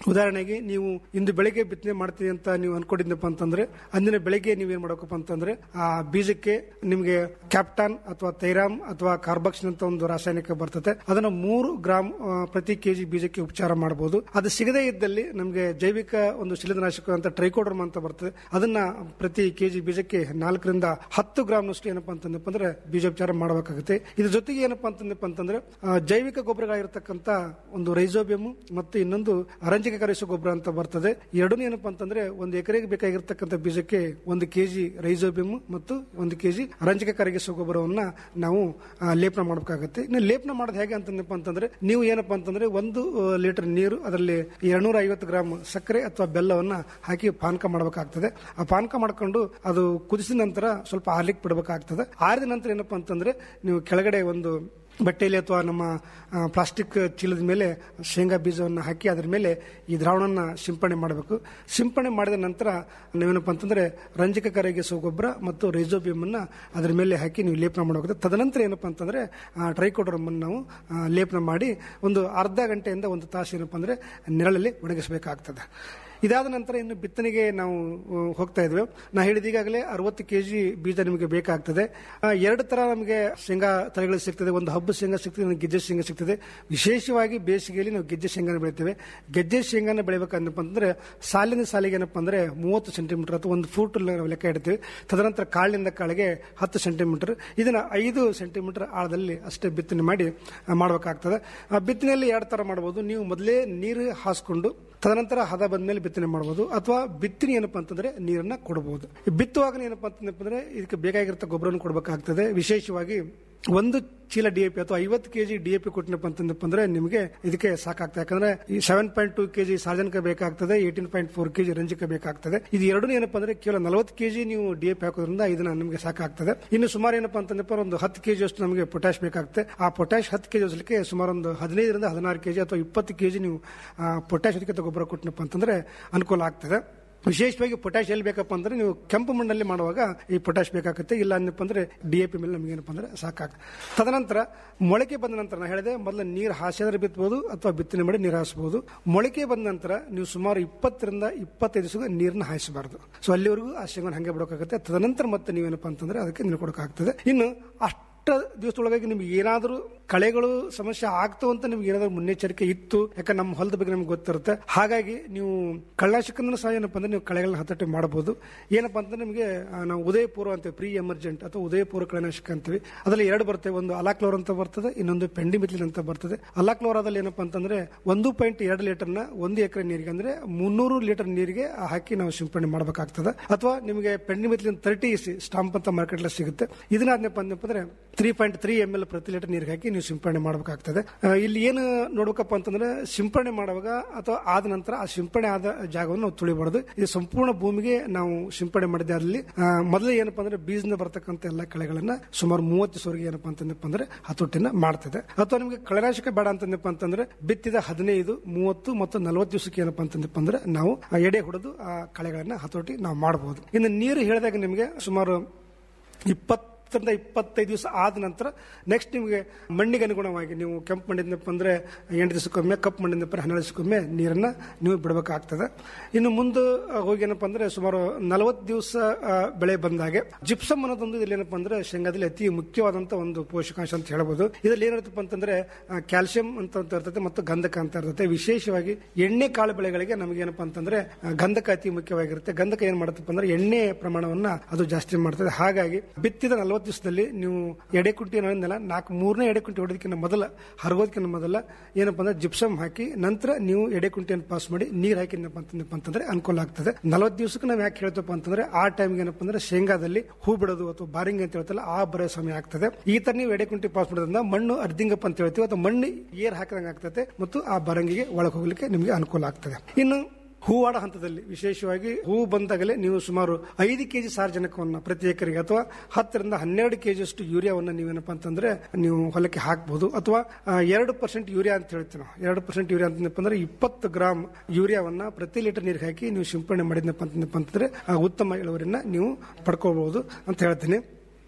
ಉದಾಹರಣೆಗೆ ನೀವು ಇಂದು ಬೆಳಗ್ಗೆ ಬಿತ್ತನೆ ಮಾಡ್ತೀವಿ ಅಂತ ನೀವು ಅನ್ಕೊಂಡಿದ್ನಪ್ಪ ಅಂತಂದ್ರೆ ಅಂದಿನ ಬೆಳಗ್ಗೆ ನೀವೇನ್ ಮಾಡಬೇಕಪ್ಪ ಅಂತಂದ್ರೆ ಆ ಬೀಜಕ್ಕೆ ನಿಮಗೆ ಕ್ಯಾಪ್ಟಾನ್ ಅಥವಾ ತೈರಾಮ್ ಅಥವಾ ಕಾರ್ಬಕ್ಸಿನ್ ಅಂತ ಒಂದು ರಾಸಾಯನಿಕ ಬರ್ತದೆ ಅದನ್ನ ಮೂರು ಗ್ರಾಮ್ ಆ, ಪ್ರತಿ ಕೆಜಿ ಬೀಜಕ್ಕೆ ಉಪಚಾರ ಮಾಡಬಹುದು ಅದು ಸಿಗದೇ ಇದ್ದಲ್ಲಿ ನಮಗೆ ಜೈವಿಕ ಒಂದು ಶಿಲೀಂಧ್ರನಾಶಕ ಅಂತ ಟ್ರೈಕೋಡರ್ಮ್ ಅಂತ ಬರ್ತದೆ ಅದನ್ನ ಪ್ರತಿ ಕೆಜಿ ಬೀಜಕ್ಕೆ ನಾಲ್ಕರಿಂದ ಹತ್ತು ಗ್ರಾಮ್ನಷ್ಟು ಏನಪ್ಪಾ ಅಂತಂದಪ್ಪ ಅಂದ್ರೆ ಬೀಜೋಪಚಾರ ಮಾಡಬೇಕಾಗುತ್ತೆ ಇದ್ರ ಜೊತೆಗೆ ಏನಪ್ಪಾ ಅಂತಂದಪ್ಪ ಅಂತಂದ್ರೆ ಆ, ಜೈವಿಕ ಗೊಬ್ಬರಗಳಿರ್ತಕ್ಕಂಥ ಒಂದು ರೈಸೋಬಿಯಮ್ ಮತ್ತು ಇನ್ನೊಂದು ಅರಂಜಿಕ ಕರಿಸೋ ಗೊಬ್ಬರ ಅಂತ ಬರ್ತದೆ ಎರಡೂ ಏನಪ್ಪಾ ಅಂತಂದ್ರೆ ಒಂದು ಎಕರೆಗೆ ಬೇಕಾಗಿರ್ತಕ್ಕಂಥ ಬೀಜಕ್ಕೆ ಒಂದು ಕೆಜಿ ರೈಸೋಬಿಯಮ್ ಮತ್ತು ಒಂದು ಕೆಜಿ ಅರಂಜಿಕ ಕರಗಿಸೋ ಗೊಬ್ಬರವನ್ನ ನಾವು ಆ, ಲೇಪನ ಮಾಡಬೇಕಾಗುತ್ತೆ ಇನ್ನು ಲೇಪನ ಮಾಡೋದು ಹೇಗೆ ಅಂತಂದಪ್ಪ ಅಂತಂದ್ರೆ ನೀವು ಏನಪ್ಪಾ ಅಂತಂದ್ರೆ ಒಂದು ಲೀಟರ್ ನೀರು ಅದರಲ್ಲಿ ಎರಡ್ನೂರ ಐವತ್ತು ಗ್ರಾಮ್ ಸಕ್ಕರೆ ಅಥವಾ ಬೆಲ್ಲವನ್ನ ಹಾಕಿ ಪಾನಕ ಮಾಡಬೇಕಾಗ್ತದೆ ಆ ಪಾನಕ ಮಾಡ್ಕೊಂಡು ಅದು ಕುದಿಸಿದ ನಂತರ ಸ್ವಲ್ಪ ಆರ್ಲಿಕ್ಕೆ ಬಿಡಬೇಕಾಗ್ತದೆ ಆರಿದ ನಂತರ ಏನಪ್ಪಾ ಅಂತಂದ್ರೆ ನೀವು ಕೆಳಗಡೆ ಒಂದು ಬಟ್ಟೆಯಲ್ಲಿ ಅಥವಾ ನಮ್ಮ ಆ, ಪ್ಲಾಸ್ಟಿಕ್ ಚೀಲದ ಮೇಲೆ ಶೇಂಗಾ ಬೀಜವನ್ನು ಹಾಕಿ ಅದರ ಮೇಲೆ ಈ ದ್ರಾವಣನ ಸಿಂಪಡಣೆ ಮಾಡಬೇಕು ಸಿಂಪಡಣೆ ಮಾಡಿದ ನಂತರ ನೀವೇನಪ್ಪ ಅಂತಂದ್ರೆ ರಂಜಕ ಕರಗಿಸುವ ಗೊಬ್ಬರ ಮತ್ತು ರೈಸೋಬಿಯಮ್ ಅನ್ನ ಅದರ ಮೇಲೆ ಹಾಕಿ ನೀವು ಲೇಪನ ಮಾಡಬೇಕು ತದನಂತರ ಏನಪ್ಪಾ ಅಂತಂದ್ರೆ ಟ್ರೈಕೋಡ್ರಮ್ ನಾವು ಆ, ಲೇಪನ ಮಾಡಿ ಒಂದು ಅರ್ಧ ಗಂಟೆಯಿಂದ ಒಂದು ತಾಸು ಏನಪ್ಪಾ ಅಂದ್ರೆ ನೆರಳಲ್ಲಿ ಒಣಗಿಸಬೇಕಾಗ್ತದೆ ಇದಾದ ನಂತರ ಇನ್ನು ಬಿತ್ತನೆಗೆ ನಾವು ಆ, ಹೋಗ್ತಾ ಇದ್ವಿ ನಾ ಹೇಳಿದ ಈಗಾಗಲೇ ಅರವತ್ತು ಕೆಜಿ ಬೀಜ ನಿಮಗೆ ಬೇಕಾಗ್ತದೆ ಆ, ಎರಡು ತರ ನಮಗೆ ಶೇಂಗಾ ತಳಿಗಳು ಸಿಗ್ತದೆ ಒಂದು ಹಬ್ಬ ಶೇಂಗಾ ಸಿಗ್ತದೆ ಒಂದು ಗೆಜ್ಜೆ ಶೇಂಗಾ ಸಿಗ್ತದೆ ವಿಶೇಷವಾಗಿ ಬೇಸಿಗೆಯಲ್ಲಿ ನಾವು ಗೆಜ್ಜೆ ಶೇಂಗಾನ ಬೆಳಿತೇವೆ ಗೆಜ್ಜೆ ಶೇಂಗಾನ ಬೆಳಿಬೇಕಂದಪ್ಪ ಅಂದ್ರೆ ಸಾಲಿನ ಸಾಲಿಗೆ ಏನಪ್ಪ ಅಂದ್ರೆ ಮೂವತ್ತು ಸೆಂಟಿಮೀಟರ್ ಅಥವಾ ಒಂದು ಫೂಟ್ ನಾವು ಲೆಕ್ಕ ಇಡ್ತೀವಿ ತದನಂತರ ಕಾಳಿನಿಂದ ಕಾಳಿಗೆ ಹತ್ತು ಸೆಂಟಿಮೀಟರ್ ಇದನ್ನ ಐದು ಸೆಂಟಿಮೀಟರ್ ಆಳದಲ್ಲಿ ಅಷ್ಟೇ ಬಿತ್ತನೆ ಮಾಡಿ ಆ, ಮಾಡಬೇಕಾಗ್ತದೆ ಆ, ಬಿತ್ತನೆಯಲ್ಲಿ ಎರಡು ತರ ಮಾಡಬಹುದು ನೀವು ಮೊದಲೇ ನೀರು ಹಾಸ್ಕೊಂಡು ತದನಂತರ ಹದ ಬಂದ್ಮೇಲೆ ಬಿತ್ತನೆ ಮಾಡಬಹುದು ಅಥವಾ ಬಿತ್ತನೆ ಏನಪ್ಪಾ ಅಂತಂದ್ರೆ ನೀರನ್ನ ಕೊಡಬಹುದು ಬಿತ್ತುವಾಗ ಏನಪ್ಪಾ ಅಂತಂದ್ರೆ ಇದಕ್ಕೆ ಬೇಕಾಗಿರೋ ಗೊಬ್ಬರವನ್ನು ಕೊಡಬೇಕಾಗ್ತದೆ ವಿಶೇಷವಾಗಿ ಒಂದು ಚೀಲ ಡಿಎಪಿ ಅಥವಾ ಐವತ್ತು ಕೆಜಿ ಡಿಎಪಿ ಕೊಟ್ಟಿನಪ್ಪ ಅಂತಂದಪ್ಪ ಅಂದ್ರೆ ನಿಮಗೆ ಇದಕ್ಕೆ ಸಾಕಾಗ್ತದೆ ಯಾಕಂದ್ರೆ ಈ ಸೆವೆನ್ ಪಾಯಿಂಟ್ ಟೂ ಕೆಜಿ ಸಾರ್ವಜನಿಕ ಬೇಕಾಗ್ತದೆ ಏಟೀನ್ ಪಾಯಿಂಟ್ ಫೋರ್ ಕೆಜಿ ರಂಜಕ ಬೇಕಾಗ್ತದೆ ಇದು ಎರಡು ಏನಪ್ಪಾ ಅಂದ್ರೆ ಕೇವಲ ನಲವತ್ತು ಕೆಜಿ ನೀವು ಡಿಎಪಿ ಹಾಕೋದ್ರಿಂದ ಇದನ್ನ ನಮಗೆ ಸಾಕಾಗ್ತದೆ ಇನ್ನು ಸುಮಾರು ಏನಪ್ಪಾ ಅಂತಂದಪ್ಪ ಒಂದು ಹತ್ತು ಕೆಜಿ ಅಷ್ಟು ನಮಗೆ ಪೊಟ್ಯಾಶ್ ಬೇಕಾಗ್ತದೆ ಆ ಪೊಟ್ಯಾಶ್ ಹತ್ತು ಕೆಜಿ ಹೊಸಲಿಕ್ಕೆ ಸುಮಾರು ಒಂದು ಹದಿನೈದರಿಂದ ಹದಿನಾರು ಕೆಜಿ ಅಥವಾ ಇಪ್ಪತ್ತು ಕೆಜಿ ನೀವು ಪೊಟ್ಯಾಶ್ ಅದಕ್ಕೆ ಗೊಬ್ಬರ ಕೊಟ್ಟನಪ್ಪ ಅಂತಂದ್ರೆ ಅನುಕೂಲ ಆಗ್ತದೆ ವಿಶೇಷವಾಗಿ ಪೊಟ್ಯಾಶ್ ಎಲ್ಲಿ ಬೇಕಪ್ಪ ಅಂದ್ರೆ ನೀವು ಕೆಂಪು ಮಣ್ಣಲ್ಲಿ ಮಾಡುವಾಗ ಈ ಪೊಟ್ಯಾಶ್ ಬೇಕಾಗುತ್ತೆ ಇಲ್ಲ ಅಂದಪ್ಪ ಅಂದ್ರೆ ಡಿ ಎ ಪಿ ಮೇಲೆ ನಮ್ಗೆ ಏನಪ್ಪ ಅಂದ್ರೆ ಸಾಕಾಗ್ತದೆ ತದನಂತರ ಮೊಳಕೆ ಬಂದ ನಂತರ ನಾ ಹೇಳಿದೆ ಮೊದಲು ನೀರು ಹಾಸಿದ್ರೆ ಬಿತ್ತಬಹುದು ಅಥವಾ ಬಿತ್ತನೆ ಮಾಡಿ ನೀರು ಹಾಸಬಹುದು ಮೊಳಕೆ ಬಂದ ನಂತರ ನೀವು ಸುಮಾರು ಇಪ್ಪತ್ತರಿಂದ ಇಪ್ಪತ್ತೈದು ದಿವಸ ನೀರನ್ನ ಹಾಯಿಸಬಾರದು ಸೊ ಅಲ್ಲಿವರೆಗೂ ಆ ಶೇಂಗನ ಹಂಗೆ ಬಿಡೋಕ್ಕಾಗುತ್ತೆ ತದನಂತರ ಮತ್ತೆ ನೀವೇನಪ್ಪ ಅಂತಂದ್ರೆ ಅದಕ್ಕೆ ನೀರು ಕೊಡೋಕ್ಕಾಗ್ತದೆ ಇನ್ನು ಅಷ್ಟು ದಿವಸದೊಳಗಾಗಿ ನಿಮ್ಗೆ ಏನಾದರೂ ಕಳೆಗಳು ಸಮಸ್ಯೆ ಆಗ್ತಾವ ಅಂತ ನಿಮ್ಗೆ ಏನಾದರೂ ಮುನ್ನೆಚ್ಚರಿಕೆ ಇತ್ತು ಯಾಕಂದ್ರೆ ನಮ್ಮ ಹೊಲದ ಬಗ್ಗೆ ನಮ್ಗೆ ಗೊತ್ತಿರುತ್ತೆ ಹಾಗಾಗಿ ನೀವು ಕಳ್ಳಾಶಕಂದ್ರೆ ಸಹ ಏನಪ್ಪ ಅಂದ್ರೆ ನೀವು ಕಳೆಗಳನ್ನ ಹತೋಟಿ ಮಾಡಬಹುದು ಏನಪ್ಪಾ ಅಂತಂದ್ರೆ ನಿಮಗೆ ಆ, ನಾವು ಉದಯಪೂರ್ವ ಅಂತೀವಿ ಪ್ರೀ ಎಮರ್ಜೆಂಟ್ ಅಥವಾ ಉದಯಪೂರ್ವ ಕಳೆನಾಶಕ ಅಂತೀವಿ ಅದರಲ್ಲಿ ಎರಡು ಬರ್ತವೆ ಒಂದು ಅಲಾಕ್ಲೋರ್ ಅಂತ ಬರ್ತದೆ ಇನ್ನೊಂದು ಪೆಂಡಿಮಿಥಿಲಿನ್ ಅಂತ ಬರ್ತದೆ ಅಲಾಕ್ಲೋರಾದಲ್ಲಿ ಏನಪ್ಪಾ ಅಂತಂದ್ರೆ ಒಂದು ಪಾಯಿಂಟ್ ಎರಡು ಲೀಟರ್ನ ಒಂದು ಎಕರೆ ನೀರಿಗೆ ಅಂದ್ರೆ ಮುನ್ನೂರು ಲೀಟರ್ ನೀರಿಗೆ ಹಾಕಿ ನಾವು ಸಿಂಪಡಣೆ ಮಾಡಬೇಕಾಗ್ತದೆ ಅಥವಾ ನಿಮಗೆ ಪೆಂಡಿಮಿಥಿಲಿನ್ ತರ್ಟಿ ಸ್ಟಾಂಪ್ ಅಂತ ಮಾರ್ಕೆಟ್ ಸಿಗುತ್ತೆ ಇದನ್ನ ಆದ್ನಪ್ಪ ಅಂದಪ್ಪ ಅಂದ್ರೆ three point three M L ಪ್ರತಿ ಲೀಟರ್ ನೀರಿಗೆ ಹಾಕಿ ನೀವು ಸಿಂಪಡಣೆ ಮಾಡಬೇಕಾಗ್ತದೆ ಆ, ಇಲ್ಲಿ ಏನು ನೋಡ್ಬೇಕಪ್ಪ ಅಂತಂದ್ರೆ ಸಿಂಪಡಣೆ ಮಾಡುವಾಗ ಅಥವಾ ಆದ ನಂತರ ಆ ಸಿಂಪಡಣೆ ಆದ ಜಾಗವನ್ನು ನಾವು ತುಳಿಬಾರ್ದು ಇದು ಸಂಪೂರ್ಣ ಭೂಮಿಗೆ ನಾವು ಸಿಂಪಡಣೆ ಮಾಡಿದ್ದೆ ಅಲ್ಲಿ ಮೊದಲೇ ಏನಪ್ಪಾ ಅಂದ್ರೆ ಬೀಜದಿಂದ ಬರ್ತಕ್ಕಂಥ ಎಲ್ಲ ಕಳೆಗಳನ್ನ ಸುಮಾರು ಮೂವತ್ತು ಸಾವಿರ ಏನಪ್ಪಾ ಅಂತಂದಪ್ಪ ಅಂದ್ರೆ ಹತೋಟಿನ ಮಾಡ್ತದೆ ಅಥವಾ ನಿಮಗೆ ಕಳೆನಾಶಕ ಬೇಡ ಅಂತಂದಪ್ಪ ಅಂತಂದ್ರೆ ಬಿತ್ತಿದ ಹದಿನೈದು ಮೂವತ್ತು ಮತ್ತು ನಲವತ್ತು ದಿವಸಕ್ಕೆ ಏನಪ್ಪಾ ಅಂತಂದಪ್ಪ ಅಂದ್ರೆ ನಾವು ಆ ಎಡೆ ಹೊಡೆದು ಆ ಕಳೆಗಳನ್ನ ಹತೋಟಿ ನಾವು ಮಾಡಬಹುದು ಇನ್ನು ನೀರು ಹೇಳಿದಾಗ ನಿಮಗೆ ಸುಮಾರು ಇಪ್ಪತ್ತರಿಂದ ಇಪ್ಪತ್ತೈದು ದಿವಸ ಆದ ನಂತರ ನೆಕ್ಸ್ಟ್ ನಿಮಗೆ ಮಣ್ಣಿಗೆ ಅನುಗುಣವಾಗಿ ನೀವು ಕೆಂಪು ಮಣ್ಣಿನಪ್ಪ ಅಂದ್ರೆ ಎಂಟು ದಿವಸಕ್ಕೊಮ್ಮೆ ಕಪ್ಪು ಮಣ್ಣಿನಪ್ಪ ಹನ್ನೆರಡು ದಿವಸಕ್ಕೊಮ್ಮೆ ನೀರನ್ನ ನೀವು ಬಿಡಬೇಕಾಗ್ತದೆ ಇನ್ನು ಮುಂದೆ ಆ, ಹೋಗಿ ಏನಪ್ಪ ಅಂದ್ರೆ ಸುಮಾರು ನಲವತ್ತು ದಿವಸ ಆ, ಬೆಳೆ ಬಂದಾಗೆ ಜಿಪ್ಸಮ್ ಅನ್ನೋದೊಂದು ಇಲ್ಲಿ ಏನಪ್ಪ ಅಂದ್ರೆ ಶೇಂಗಾದಲ್ಲಿ ಅತಿ ಮುಖ್ಯವಾದಂತ ಒಂದು ಪೋಷಕಾಂಶ ಅಂತ ಹೇಳ್ಬೋದು ಇದರಲ್ಲಿ ಏನಿರುತ್ತಪ್ಪ ಅಂತಂದ್ರೆ ಕ್ಯಾಲ್ಸಿಯಂ ಅಂತ ಅಂತ ಇರ್ತದೆ ಮತ್ತು ಗಂಧಕ ಅಂತ ಇರ್ತದೆ ವಿಶೇಷವಾಗಿ ಎಣ್ಣೆ ಕಾಳು ಬೆಳೆಗಳಿಗೆ ನಮಗೆ ಏನಪ್ಪಾ ಅಂತಂದ್ರೆ ಆ, ಗಂಧಕ ಅತಿ ಮುಖ್ಯವಾಗಿರುತ್ತೆ ಗಂಧಕ ಏನ್ ಮಾಡುತ್ತಪ್ಪ ಅಂದ್ರೆ ಎಣ್ಣೆ ಪ್ರಮಾಣವನ್ನ ಅದು ಜಾಸ್ತಿ ಮಾಡ್ತದೆ ಹಾಗಾಗಿ ಬಿತ್ತಿದ ನಲವತ್ತು ದಿವಸದಲ್ಲಿ ನೀವು ಎಡೆ ಕುಂಟಿ ಅನ್ನೋದನ್ನೆಲ್ಲ ನಾಲ್ಕು ಮೂರನೇ ಎಡೆ ಕುಂಟಿ ಹೊಡೋದಕ್ಕಿಂತ ಮೊದಲ ಹರಗೋದಕ್ಕಿಂತ ಮೊದಲ ಏನಪ್ಪಾ ಅಂದ್ರೆ ಜಿಪ್ಸಮ್ ಹಾಕಿ ನಂತರ ನೀವು ಎಡೆ ಕುಂಟಿಯನ್ನು ಪಾಸ್ ಮಾಡಿ ನೀರ್ ಹಾಕಿ ಏನಪ್ಪಾ ಅಂತಂದಪ್ಪ ಅಂತಂದ್ರೆ ಅನುಕೂಲ ಆಗ್ತದೆ ನಲವತ್ತು ದಿವಸಕ್ಕೆ ನಾವು ಯಾಕೆ ಹೇಳ್ತಪ್ಪ ಅಂತಂದ್ರೆ ಆ ಟೈಮ್ಗೆ ಏನಪ್ಪಾ ಅಂದ್ರೆ ಶೇಂಗಾದಲ್ಲಿ ಹೂ ಬಿಡೋದು ಅಥವಾ ಬಾರಿಂಗ್ ಅಂತ ಹೇಳ್ತಲ್ಲ ಆ ಬರೋ ಸಮಯ ಆಗ್ತದೆ ಈ ತರ ನೀವು ಎಡೆ ಕುಂಟಿ ಪಾಸ್ ಮಾಡೋದ್ರಿಂದ ಮಣ್ಣು ಅರ್ಧಿಂಗಪ್ಪ ಅಂತ ಹೇಳ್ತೀವಿ ಅಥವಾ ಮಣ್ಣು ಏರ್ ಹಾಕಿದಂಗೆ ಆಗ್ತದೆ ಮತ್ತು ಆ ಬರಂಗಿಗೆ ಒಳಗೆ ಹೋಗ್ಲಿಕ್ಕೆ ನಿಮಗೆ ಅನುಕೂಲ ಆಗ್ತದೆ ಇನ್ನು ಹೂವಾಡ ಹಂತದಲ್ಲಿ ವಿಶೇಷವಾಗಿ ಹೂ ಬಂದಾಗಲೇ ನೀವು ಸುಮಾರು ಐದು ಕೆಜಿ ಸಾರ್ವಜನಿಕವನ್ನ ಪ್ರತಿ ಎಕರೆಗೆ ಅಥವಾ ಹತ್ತರಿಂದ ಹನ್ನೆರಡು ಕೆಜಿ ಅಷ್ಟು ಯೂರಿಯಾವನ್ನ ನೀವೇನಪ್ಪ ಅಂತಂದ್ರೆ ನೀವು ಹೊಲಕ್ಕೆ ಹಾಕಬಹುದು ಅಥವಾ ಆ, ಎರಡು ಪರ್ಸೆಂಟ್ ಯೂರಿಯಾ ಅಂತ ಹೇಳ್ತೀವಿ ನಾವು ಎರಡು ಪರ್ಸೆಂಟ್ ಯೂರಿಯಾ ಅಂತಂದಪ್ಪ ಅಂದ್ರೆ ಇಪ್ಪತ್ತು ಗ್ರಾಮ್ ಯೂರಿಯಾವನ್ನ ಪ್ರತಿ ಲೀಟರ್ ನೀರಿಗೆ ಹಾಕಿ ನೀವು ಸಿಂಪಡಣೆ ಮಾಡಿದ್ನಪ್ಪ ಅಂತಂದಪ್ಪ ಅಂತಂದ್ರೆ ಆ ಉತ್ತಮ ಇಳುವರಿನ ನೀವು ಪಡ್ಕೋಬಹುದು ಅಂತ ಹೇಳ್ತೀನಿ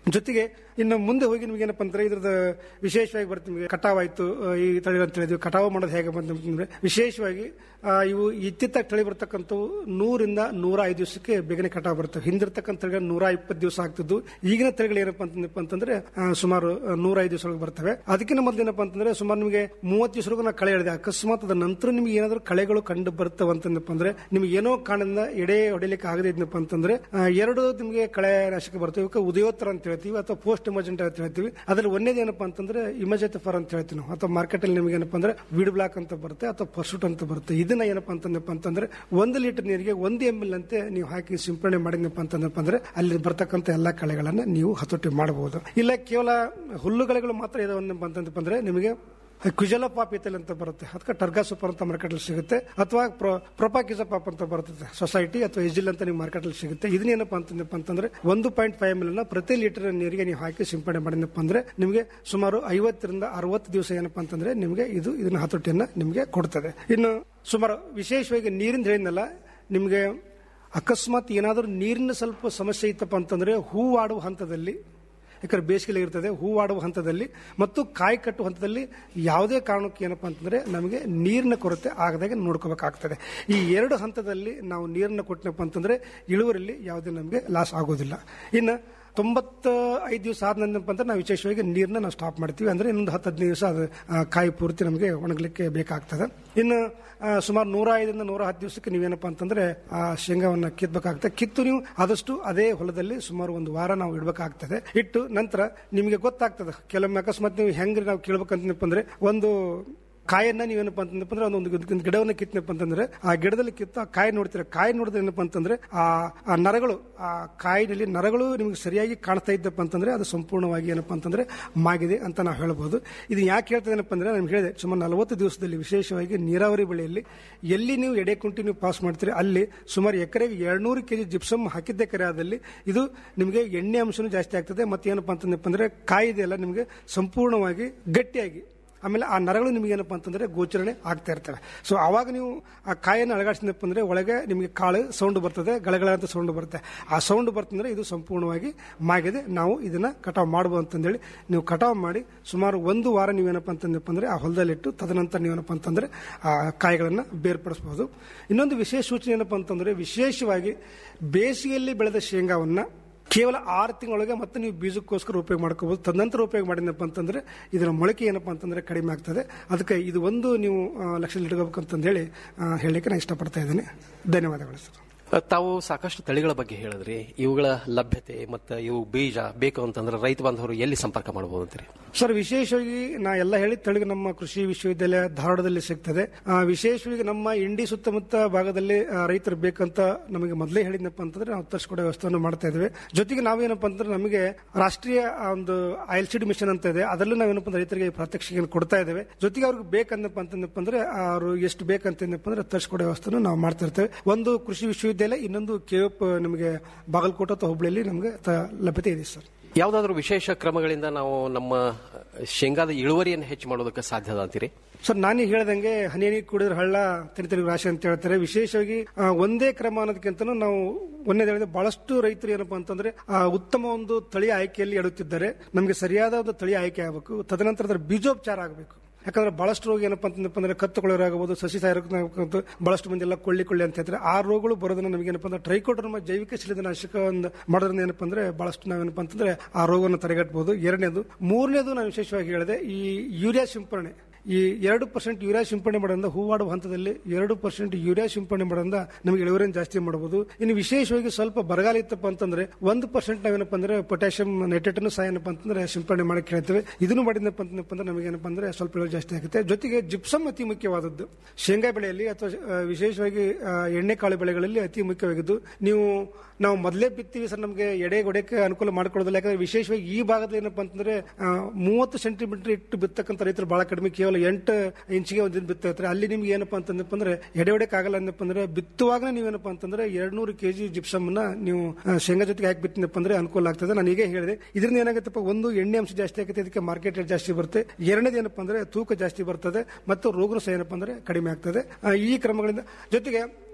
ಜೊತೆಗೆ ಇನ್ನು ಮುಂದೆ ಹೋಗಿ ನಿಮ್ಗೆ ಏನಪ್ಪ ಅಂದ್ರೆ ಇದ್ರದ್ದು ವಿಶೇಷವಾಗಿ ಬರುತ್ತೆ ನಿಮಗೆ ಕಟಾವಾಯ್ತು ಆ, ಈ ತಳಿ ಅಂತ ಹೇಳಿದ್ವಿ ಕಟಾವು ಮಾಡೋದು ಹೇಗೆ ಬಂದ್ರೆ ವಿಶೇಷವಾಗಿ ಆ, ಇವು ಇತ್ತಿತ್ತಾಗಿ ತಳಿ ಬರ್ತಕ್ಕಂಥವು ನೂರಿಂದ ನೂರ ಐದು ದಿವಸಕ್ಕೆ ಬೇಗನೆ ಕಟಾವು ಬರ್ತವೆ ಹಿಂದಿರ್ತಕ್ಕಂಥ ತಳಿಗಳು ನೂರ ಇಪ್ಪತ್ತು ದಿವಸ ಆಗ್ತಿದ್ದು ಈಗಿನ ತಳಿಗಳು ಏನಪ್ಪ ಅಂತಂದಪ್ಪ ಅಂತಂದ್ರೆ ಆ, ಸುಮಾರು ನೂರ ಐದು ದಿವಸಗಳಿಗೆ ಬರ್ತವೆ ಅದಕ್ಕಿಂತ ಮೊದಲು ಏನಪ್ಪ ಅಂತಂದ್ರೆ ಸುಮಾರು ನಿಮಗೆ ಮೂವತ್ತು ದಿವಸವರೆಗೂ ನಾವು ಕಳೆ ಹೇಳಿದೆ ಅಕಸ್ಮಾತ್ ಅದ ನಂತರ ನಿಮ್ಗೆ ಏನಾದರೂ ಕಳೆಗಳು ಕಂಡು ಬರ್ತವೆ ಅಂತಂದಪ್ಪ ಅಂದ್ರೆ ನಿಮ್ಗೆ ಏನೋ ಕಾರಣದಿಂದ ಎಡೆ ಹೊಡಿಲಿಕ್ಕೆ ಆಗದೆ ಇದ್ನಪ್ಪ ಅಂತಂದ್ರೆ ಆ, ಎರಡು ನಿಮಗೆ ಕಳೆ ನಾಶಕ ಬರ್ತವೆ ಇವಕ್ಕೆ ಉದಯೋತ್ತರ ಅಂತ ಹೇಳ್ತೀವಿ ಅಥವಾ ಪೋಸ್ಟ್ ಇಮರ್ಜೆಂಟ್ ಅಂತ ಹೇಳ್ತೀವಿ ಅದ್ರಲ್ಲಿ ಒಂದೇದು ಏನಪ್ಪ ಅಂತಂದ್ರೆ ಇಮರ್ಜೆಂಟ್ ಫಾರ್ ಅಂತ ಹೇಳ್ತೀವಿ ನಾವು ಅಥವಾ ಮಾರ್ಕೆಟ್ ಅಲ್ಲಿ ನಿಮಗೆ ಏನಪ್ಪ ಅಂದ್ರೆ ವೀಡ್ ಬ್ಲಾಕ್ ಅಂತ ಬರುತ್ತೆ ಅಥವಾ ಪರ್ಸೂಟ್ ಅಂತ ಬರುತ್ತೆ ಇದನ್ನ ಏನಪ್ಪ ಅಂತಂದಪ್ಪ ಅಂತಂದ್ರೆ ಒಂದು ಲೀಟರ್ ನೀರಿಗೆ ಒಂದು ಎಂ ಎಲ್ ಅಂತೆ ನೀವು ಹಾಕಿ ಸಿಂಪಡಣೆ ಮಾಡಿದ್ನಪ್ಪ ಅಂತಂದಪ್ಪ ಅಂದ್ರೆ ಅಲ್ಲಿ ಬರ್ತಕ್ಕಂಥ ಎಲ್ಲಾ ಕಳೆಗಳನ್ನ ನೀವು ಹತೋಟಿ ಮಾಡಬಹುದು ಇಲ್ಲ ಕೇವಲ ಹುಲ್ಲುಗಳೆಗಳು ಮಾತ್ರ ಇದಾವನ್ನಪ್ಪ ಅಂತಂದಪ್ಪ ಅಂದ್ರೆ ನಿಮಗೆ ಕ್ವಿಜಲ ಪಾಪ್ ಇತ್ತಲ್ ಅಂತ ಬರುತ್ತೆ ಅದಕ್ಕೆ ಟರ್ಗಾ ಸೂಪರ್ ಅಂತ ಮಾರ್ಕೆಟ್ ಅಲ್ಲಿ ಸಿಗುತ್ತೆ ಅಥವಾ ಪ್ರೊಪಾಕಿಸ ಪಾಪ್ ಅಂತ ಬರುತ್ತೆ ಸೊಸೈಟಿ ಅಥವಾ ಎಜಿಲ್ ಅಂತ ನೀವು ಮಾರ್ಕೆಟ್ ಅಲ್ಲಿ ಸಿಗುತ್ತೆ ಇದನ್ನೇನಪ್ಪ ಅಂತಂದಪ್ಪ ಅಂತಂದ್ರೆ ಒಂದು ಪಾಯಿಂಟ್ ಫೈವ್ ಎಲ್ ಪ್ರತಿ ಲೀಟರ್ ನೀರಿಗೆ ನೀವು ಹಾಕಿ ಸಿಂಪಡಣೆ ಮಾಡಿದಪ್ಪ ಅಂದ್ರೆ ನಿಮಗೆ ಸುಮಾರು ಐವತ್ತರಿಂದ ಅರವತ್ತು ದಿವಸ ಏನಪ್ಪಾ ಅಂತಂದ್ರೆ ನಿಮಗೆ ಇದು ಇದನ್ನ ಹತೋಟಿಯನ್ನ ನಿಮಗೆ ಕೊಡ್ತದೆ ಇನ್ನು ಸುಮಾರು ವಿಶೇಷವಾಗಿ ನೀರಿಂದ ಹೇಳಿದ್ನಲ್ಲ ನಿಮಗೆ ಅಕಸ್ಮಾತ್ ಏನಾದರೂ ನೀರಿನ ಸ್ವಲ್ಪ ಸಮಸ್ಯೆ ಇತ್ತಪ್ಪ ಅಂತಂದ್ರೆ ಹೂವಾಡುವ ಹಂತದಲ್ಲಿ ಯಾಕಂದ್ರೆ ಬೇಸಿಗೆಲಿ ಇರ್ತದೆ ಹೂವಾಡುವ ಹಂತದಲ್ಲಿ ಮತ್ತು ಕಾಯಿ ಕಟ್ಟುವ ಹಂತದಲ್ಲಿ ಯಾವುದೇ ಕಾರಣಕ್ಕೆ ಏನಪ್ಪಾ ಅಂತಂದ್ರೆ ನಮಗೆ ನೀರಿನ ಕೊರತೆ ಆಗದಾಗೆ ನೋಡ್ಕೋಬೇಕಾಗ್ತದೆ ಈ ಎರಡು ಹಂತದಲ್ಲಿ ನಾವು ನೀರನ್ನು ಕೊಟ್ಟನಪ್ಪ ಅಂತಂದ್ರೆ ಇಳುವರಿಯಲ್ಲಿ ಯಾವುದೇ ನಮಗೆ ಲಾಸ್ ಆಗೋದಿಲ್ಲ ಇನ್ನು ತೊಂಬತ್ತ ಐದು ದಿವಸ ಆದ ನಂತರ ಅಂದ್ರೆ ನಾವು ವಿಶೇಷವಾಗಿ ನೀರನ್ನ ನಾವು ಸ್ಟಾಪ್ ಮಾಡ್ತೀವಿ ಅಂದ್ರೆ ಇನ್ನೊಂದು ಹತ್ತು ಹದಿನೈದು ದಿವಸ ಅದು ಆ, ಕಾಯಿ ಪೂರ್ತಿ ನಮಗೆ ಒಣಗಲಿಕ್ಕೆ ಬೇಕಾಗ್ತದೆ ಇನ್ನು ಆ, ಸುಮಾರು ನೂರ ಐದರಿಂದ ನೂರ ಹತ್ತು ದಿವಸಕ್ಕೆ ನೀವೇನಪ್ಪ ಅಂತಂದ್ರೆ ಆ ಶೇಂಗಾವನ್ನ ಕಿತ್ಬೇಕಾಗ್ತದೆ ಕಿತ್ತು ನೀವು ಆದಷ್ಟು ಅದೇ ಹೊಲದಲ್ಲಿ ಸುಮಾರು ಒಂದು ವಾರ ನಾವು ಇಡಬೇಕಾಗ್ತದೆ ಇಟ್ಟು ನಂತರ ನಿಮಗೆ ಗೊತ್ತಾಗ್ತದೆ ಕೆಲವೊಮ್ಮೆ ಅಕಸ್ಮಾತ್ ನೀವು ಹೆಂಗ್ರಿ ನಾವು ಕೇಳ್ಬೇಕಂತನಪ್ಪ ಅಂದ್ರೆ ಒಂದು ಕಾಯನ್ನ ನೀವೇನಪ್ಪ ಅಂತಂದಪ್ಪ ಅಂದ್ರೆ ಒಂದು ಒಂದು ಗಿಡವನ್ನ ಕಿತ್ತನಪ್ಪ ಅಂತಂದ್ರೆ ಆ ಗಿಡದಲ್ಲಿ ಕಿತ್ತು ಆ ಕಾಯಿ ನೋಡ್ತೀರ ಕಾಯಿ ನೋಡಿದ್ರೆ ಏನಪ್ಪ ಅಂತಂದ್ರೆ ಆ ಆ ನರಗಳು ಆ ಕಾಯಿನಲ್ಲಿ ನರಗಳು ನಿಮಗೆ ಸರಿಯಾಗಿ ಕಾಣ್ತಾ ಇದ್ದಪ್ಪ ಅಂತಂದ್ರೆ ಅದು ಸಂಪೂರ್ಣವಾಗಿ ಏನಪ್ಪ ಅಂತಂದ್ರೆ ಮಾಗಿದೆ ಅಂತ ನಾವು ಹೇಳ್ಬೋದು ಇದು ಯಾಕೆ ಹೇಳ್ತದೇನಪ್ಪ ಅಂದ್ರೆ ನಾನು ಹೇಳಿದೆ ಸುಮಾರು ನಲವತ್ತು ದಿವಸದಲ್ಲಿ ವಿಶೇಷವಾಗಿ ನೀರಾವರಿ ಬೆಳೆಯಲ್ಲಿ ಎಲ್ಲಿ ನೀವು ಎಡೆ ಕುಂಟಿ ನೀವು ಪಾಸ್ ಮಾಡ್ತೀರಿ ಅಲ್ಲಿ ಸುಮಾರು ಎಕರೆಗೆ ಎರಡ್ನೂರು ಕೆಜಿ ಜಿಪ್ಸಮ್ ಹಾಕಿದ್ದ ಕರೆ ಆದಲ್ಲಿ ಇದು ನಿಮಗೆ ಎಣ್ಣೆ ಅಂಶನೂ ಜಾಸ್ತಿ ಆಗ್ತದೆ ಮತ್ತೆ ಏನಪ್ಪ ಅಂತಂದಪ್ಪ ಅಂದ್ರೆ ಕಾಯಿ ಇದೆಯಲ್ಲ ನಿಮಗೆ ಸಂಪೂರ್ಣವಾಗಿ ಗಟ್ಟಿಯಾಗಿ ಆಮೇಲೆ ಆ ನರಗಳು ನಿಮಗೆ ಏನಪ್ಪ ಅಂತಂದ್ರೆ ಗೋಚರಣೆ ಆಗ್ತಾ ಇರ್ತವೆ ಸೊ ಅವಾಗ ನೀವು ಆ ಕಾಯನ್ನು ಅಳಗಾಡಿಸಿದಪ್ಪ ಅಂದ್ರೆ ಒಳಗೆ ನಿಮಗೆ ಕಾಳು ಸೌಂಡ್ ಬರ್ತದೆ ಗಳಗಳ ಅಂತ ಸೌಂಡ್ ಬರುತ್ತೆ ಆ ಸೌಂಡ್ ಬರ್ತಂದ್ರೆ ಇದು ಸಂಪೂರ್ಣವಾಗಿ ಮಾಗಿದೆ ನಾವು ಇದನ್ನ ಕಟಾವ್ ಮಾಡಬಹುದು ಅಂತಂದೇಳಿ ನೀವು ಕಟಾವ್ ಮಾಡಿ ಸುಮಾರು ಒಂದು ವಾರ ನೀವೇನಪ್ಪ ಅಂತಂದಪ್ಪ ಅಂದ್ರೆ ಆ ಹೊಲದಲ್ಲಿಟ್ಟು ತದನಂತರ ನೀವೇನಪ್ಪ ಅಂತಂದ್ರೆ ಆ ಕಾಯಿಗಳನ್ನ ಬೇರ್ಪಡಿಸಬಹುದು ಇನ್ನೊಂದು ವಿಶೇಷ ಸೂಚನೆ ಏನಪ್ಪ ಅಂತಂದ್ರೆ ವಿಶೇಷವಾಗಿ ಬೇಸಿಗೆಯಲ್ಲಿ ಬೆಳೆದ ಶೇಂಗಾವನ್ನ ಕೇವಲ ಆರು ತಿಂಗಳೊಳಗೆ ಮತ್ತೆ ನೀವು ಬೀಜಕ್ಕೋಸ್ಕರ ಉಪಯೋಗ ಮಾಡ್ಕೋಬಹುದು ತದನಂತರ ಉಪಯೋಗ ಮಾಡಿದಪ್ಪ ಅಂತಂದ್ರೆ ಇದರ ಮೊಳಕೆ ಏನಪ್ಪಾ ಅಂತಂದ್ರೆ ಕಡಿಮೆ ಆಗ್ತದೆ ಅದಕ್ಕೆ ಇದು ಒಂದು ನೀವು ಆ, ಲಕ್ಷ್ಯದಲ್ಲಿ ಇಟ್ಕೋಬೇಕಂತ ಹೇಳಿ ಆ, ಹೇಳಲಿಕ್ಕೆ ನಾನು ಇಷ್ಟಪಡ್ತಾ ಇದ್ದೇನೆ ಧನ್ಯವಾದಗಳು ಸರ್ ತಾವು ಸಾಕಷ್ಟು ತಳಿಗಳ ಬಗ್ಗೆ ಹೇಳಿದ್ರಿ ಇವುಗಳ ಲಭ್ಯತೆ ಮತ್ತು ಇವು ಬೀಜ ಬೇಕು ಅಂತಂದ್ರೆ ರೈತ ಬಾಂಧವರು ಎಲ್ಲಿ ಸಂಪರ್ಕ ಮಾಡಬಹುದು ಅಂತೀರಿ ಸರ್ ವಿಶೇಷವಾಗಿ ನಾ ಎಲ್ಲ ಹೇಳಿದ ತಳಿಗೆ ನಮ್ಮ ಕೃಷಿ ವಿಶ್ವವಿದ್ಯಾಲಯ ಧಾರವಾಡದಲ್ಲಿ ಸಿಗ್ತದೆ ಆ, ವಿಶೇಷವಾಗಿ ನಮ್ಮ ಇಂಡಿ ಸುತ್ತಮುತ್ತ ಭಾಗದಲ್ಲಿ ಆ, ರೈತರು ಬೇಕಂತ ನಮಗೆ ಮೊದಲೇ ಹೇಳಿದ್ನಪ್ಪ ಅಂತಂದ್ರೆ ನಾವು ತರಿಸ್ಕೊಡೋ ವ್ಯವಸ್ಥೆಯನ್ನು ಮಾಡ್ತಾ ಇದ್ದೇವೆ ಜೊತೆಗೆ ನಾವೇನಪ್ಪ ಅಂತಂದ್ರೆ ನಮಗೆ ರಾಷ್ಟ್ರೀಯ ಆ ಒಂದು ಐಎಲ್ ಸಿ ಡಿ ಮಿಷನ್ ಅಂತ ಇದೆ ಅದರಲ್ಲೂ ನಾವೇನಪ್ಪ ಅಂದ್ರೆ ರೈತರಿಗೆ ಪ್ರಾತ್ಯಕ್ಷಿಕೆಯನ್ನು ಕೊಡ್ತಾ ಇದ್ದೇವೆ ಜೊತೆಗೆ ಅವ್ರಿಗೆ ಬೇಕಂದಪ್ಪ ಅಂತಂದಪ್ಪ ಅಂದ್ರೆ ಅವರು ಎಷ್ಟು ಬೇಕಂತಂದಪ್ಪ ಅಂದ್ರೆ ತರಿಸ್ಕೊಡೋ ವ್ಯವಸ್ಥೆಯನ್ನು ನಾವು ಮಾಡ್ತಾ ಇರ್ತೇವೆ ಒಂದು ಕೃಷಿ ವಿಶ್ವವಿದ್ಯಾಲಯ ಇನ್ನೊಂದು ಕೆಎಫ್ ನಿಮಗೆ ಬಾಗಲಕೋಟೆ ಅಥವಾ ಹುಬ್ಳಿಯಲ್ಲಿ ನಮಗೆ ತ- ಲಭ್ಯತೆ ಇದೆ ಸರ್ ಯಾವುದಾದ್ರೂ ವಿಶೇಷ ಕ್ರಮಗಳಿಂದ ನಾವು ನಮ್ಮ ಶೇಂಗಾದ ಇಳುವರಿಯನ್ನು ಹೆಚ್ಚು ಮಾಡೋದಕ್ಕೆ ಸಾಧ್ಯದ ಅಂತೀರಿ ಸರ್ ನಾನು ಹೇಳ್ದಂಗೆ ಹನಿ ಹನಿ ಕುಡಿದ್ರೆ ಹಳ್ಳ ತನಿ ತನಿ ರಾಶಿ ಅಂತ ಹೇಳ್ತಾರೆ ವಿಶೇಷವಾಗಿ ಆ, ಒಂದೇ ಕ್ರಮ ಅನ್ನೋದಕ್ಕಿಂತ ನಾವು ಒಂದೇ ಹೇಳಿದ್ರೆ ಬಹಳಷ್ಟು ರೈತರು ಏನಪ್ಪಾ ಅಂತಂದ್ರೆ ಆ, ಉತ್ತಮ ಒಂದು ತಳಿ ಆಯ್ಕೆಯಲ್ಲಿ ಎಡುತ್ತಿದ್ದಾರೆ ನಮಗೆ ಸರಿಯಾದ ಒಂದು ತಳಿ ಆಯ್ಕೆ ಆಗಬೇಕು ತದನಂತರ ಅದರ ಬೀಜೋಪಚಾರ ಆಗಬೇಕು ಯಾಕಂದ್ರೆ ಬಹಳಷ್ಟು ರೋಗ ಏನಪ್ಪಾ ಅಂತಂದಪ್ಪ ಅಂದ್ರೆ ಕತ್ತುಕೊಳ್ಳೋ ಆಗಬಹುದು ಸಸಿ ಸಾಯರೋಗ ಬಹಳಷ್ಟು ಮಂದಿ ಎಲ್ಲ ಕೊಳ್ಳಿ ಕೊಳ್ಳಿ ಅಂತ ಹೇಳ್ತಾರೆ ಆ ರೋಗಗಳು ಬರೋದನ್ನ ನಮಗೆ ಏನಪ್ಪಾ ಅಂದ್ರೆ ಟ್ರೈಕೋಡ್ರಮ ಜೈವಿಕ ಶಿಲೀಂಧ್ರನಾಶಕ ಒಂದು ಮಾಡೋದ್ರಿಂದ ಏನಪ್ಪಾ ಅಂದ್ರೆ ಬಹಳಷ್ಟು ನಾವೇನಪ್ಪಾ ಅಂತಂದ್ರೆ ಆ ರೋಗವನ್ನು ತಡೆಗಟ್ಟಬಹುದು ಎರಡನೇದು ಮೂರನೇದು ನಾನು ವಿಶೇಷವಾಗಿ ಹೇಳಿದೆ ಈ ಯೂರಿಯಾ ಸಿಂಪರಣೆ ಈ ಎರಡು ಪರ್ಸೆಂಟ್ ಯೂರಿಯಾ ಸಿಂಪಡಣೆ ಮಾಡೋದ್ರಿಂದ ಹೂವಾಡುವ ಹಂತದಲ್ಲಿ ಎರಡು ಪರ್ಸೆಂಟ್ ಯೂರಿಯಾ ಸಿಂಪಡಣೆ ಮಾಡೋದ್ರಿಂದ ನಮಗೆ ಇಳುವರಿಯನ್ನು ಜಾಸ್ತಿ ಮಾಡಬಹುದು ಇನ್ನು ವಿಶೇಷವಾಗಿ ಸ್ವಲ್ಪ ಬರಗಾಲ ಇತ್ತಪ್ಪ ಅಂತಂದ್ರೆ ಒಂದು ಪರ್ಸೆಂಟ್ ನಾವೇನಪ್ಪ ಅಂದ್ರೆ ಪೊಟ್ಯಾಷಿಯಂ ನೈಟ್ರೇಟ್ ಸಹ ಏನಪ್ಪ ಅಂತಂದ್ರೆ ಸಿಂಪಡಣೆ ಮಾಡಕ್ಕೆ ಹೇಳ್ತೇವೆ ಇದನ್ನು ಮಾಡಿದ್ನಪ್ಪ ಅಂತಂದಪ್ಪ ಅಂದ್ರೆ ನಮಗೆ ಏನಪ್ಪ ಅಂದ್ರೆ ಸ್ವಲ್ಪ ಇಳುವರಿ ಜಾಸ್ತಿ ಆಗುತ್ತೆ ಜೊತೆಗೆ ಜಿಪ್ಸಮ್ ಅತಿ ಮುಖ್ಯವಾದದ್ದು ಶೇಂಗಾ ಬೆಳೆಯಲ್ಲಿ ಅಥವಾ ಆ, ವಿಶೇಷವಾಗಿ ಆ, ಎಣ್ಣೆಕಾಳು ಬೆಳೆಗಳಲ್ಲಿ ಅತಿ ಮುಖ್ಯವಾಗಿದ್ದು ನೀವು ನಾವು ಮೊದಲೇ ಬಿತ್ತೀವಿ ಸರ್ ನಮಗೆ ಎಡೆ ಗೊಡೆಗೆ ಅನುಕೂಲ ಮಾಡ್ಕೊಳ್ಳೋದಿಲ್ಲ ಯಾಕಂದ್ರೆ ವಿಶೇಷವಾಗಿ ಈ ಭಾಗದಲ್ಲಿ ಏನಪ್ಪಾ ಅಂತಂದ್ರೆ ಆ, ಮೂವತ್ತು ಸೆಂಟಿಮೀಟರ್ ಇಟ್ಟು ಬಿತ್ತಕ್ಕಂಥ ರೈತರು ಬಹಳ ಕಡಿಮೆ ಕೇವಲ ಎಂಟು ಇಂಚಿಗೆ ಒಂದು ದಿನ ಬಿತ್ತಿರ್ತಾರೆ ಅಲ್ಲಿ ನಿಮ್ಗೆ ಏನಪ್ಪಾ ಅಂತಂದಪ್ಪ ಅಂದ್ರೆ ಎಡೆ ಹೊಡೆಕ್ ಆಗಲ್ಲ ಅಂದಪ್ಪ ಅಂದ್ರೆ ಬಿತ್ತುವಾಗ ನೀವೇನಪ್ಪ ಅಂತಂದ್ರೆ ಎರಡ್ನೂರು ಕೆಜಿ ಜಿಪ್ಸಮ್ ನ ನೀವು ಆ, ಶೇಂಗಾ ಜೊತೆಗೆ ಹಾಕಿ ಬಿತ್ತಿನಪ್ಪ ಅಂದ್ರೆ ಅನುಕೂಲ ಆಗ್ತದೆ ನಾನು ಈಗ ಹೇಳಿದೆ ಇದರಿಂದ ಏನಾಗುತ್ತಪ್ಪ ಒಂದು ಎಣ್ಣೆ ಅಂಶ ಜಾಸ್ತಿ ಆಗುತ್ತೆ ಇದಕ್ಕೆ ಮಾರ್ಕೆಟ್ ರೇಟ್ ಜಾಸ್ತಿ ಬರುತ್ತೆ ಎರಡನೇದು ಏನಪ್ಪಾ ಅಂದ್ರೆ ತೂಕ ಜಾಸ್ತಿ ಬರ್ತದೆ ಮತ್ತು ರೋಗನು ಸಹ ಏನಪ್ಪಾ ಅಂದ್ರೆ ಕಡಿಮೆ ಆಗ್ತದೆ ಆ, ಈ ಕ್ರಮಗಳಿಂದ ಜೊತೆಗೆ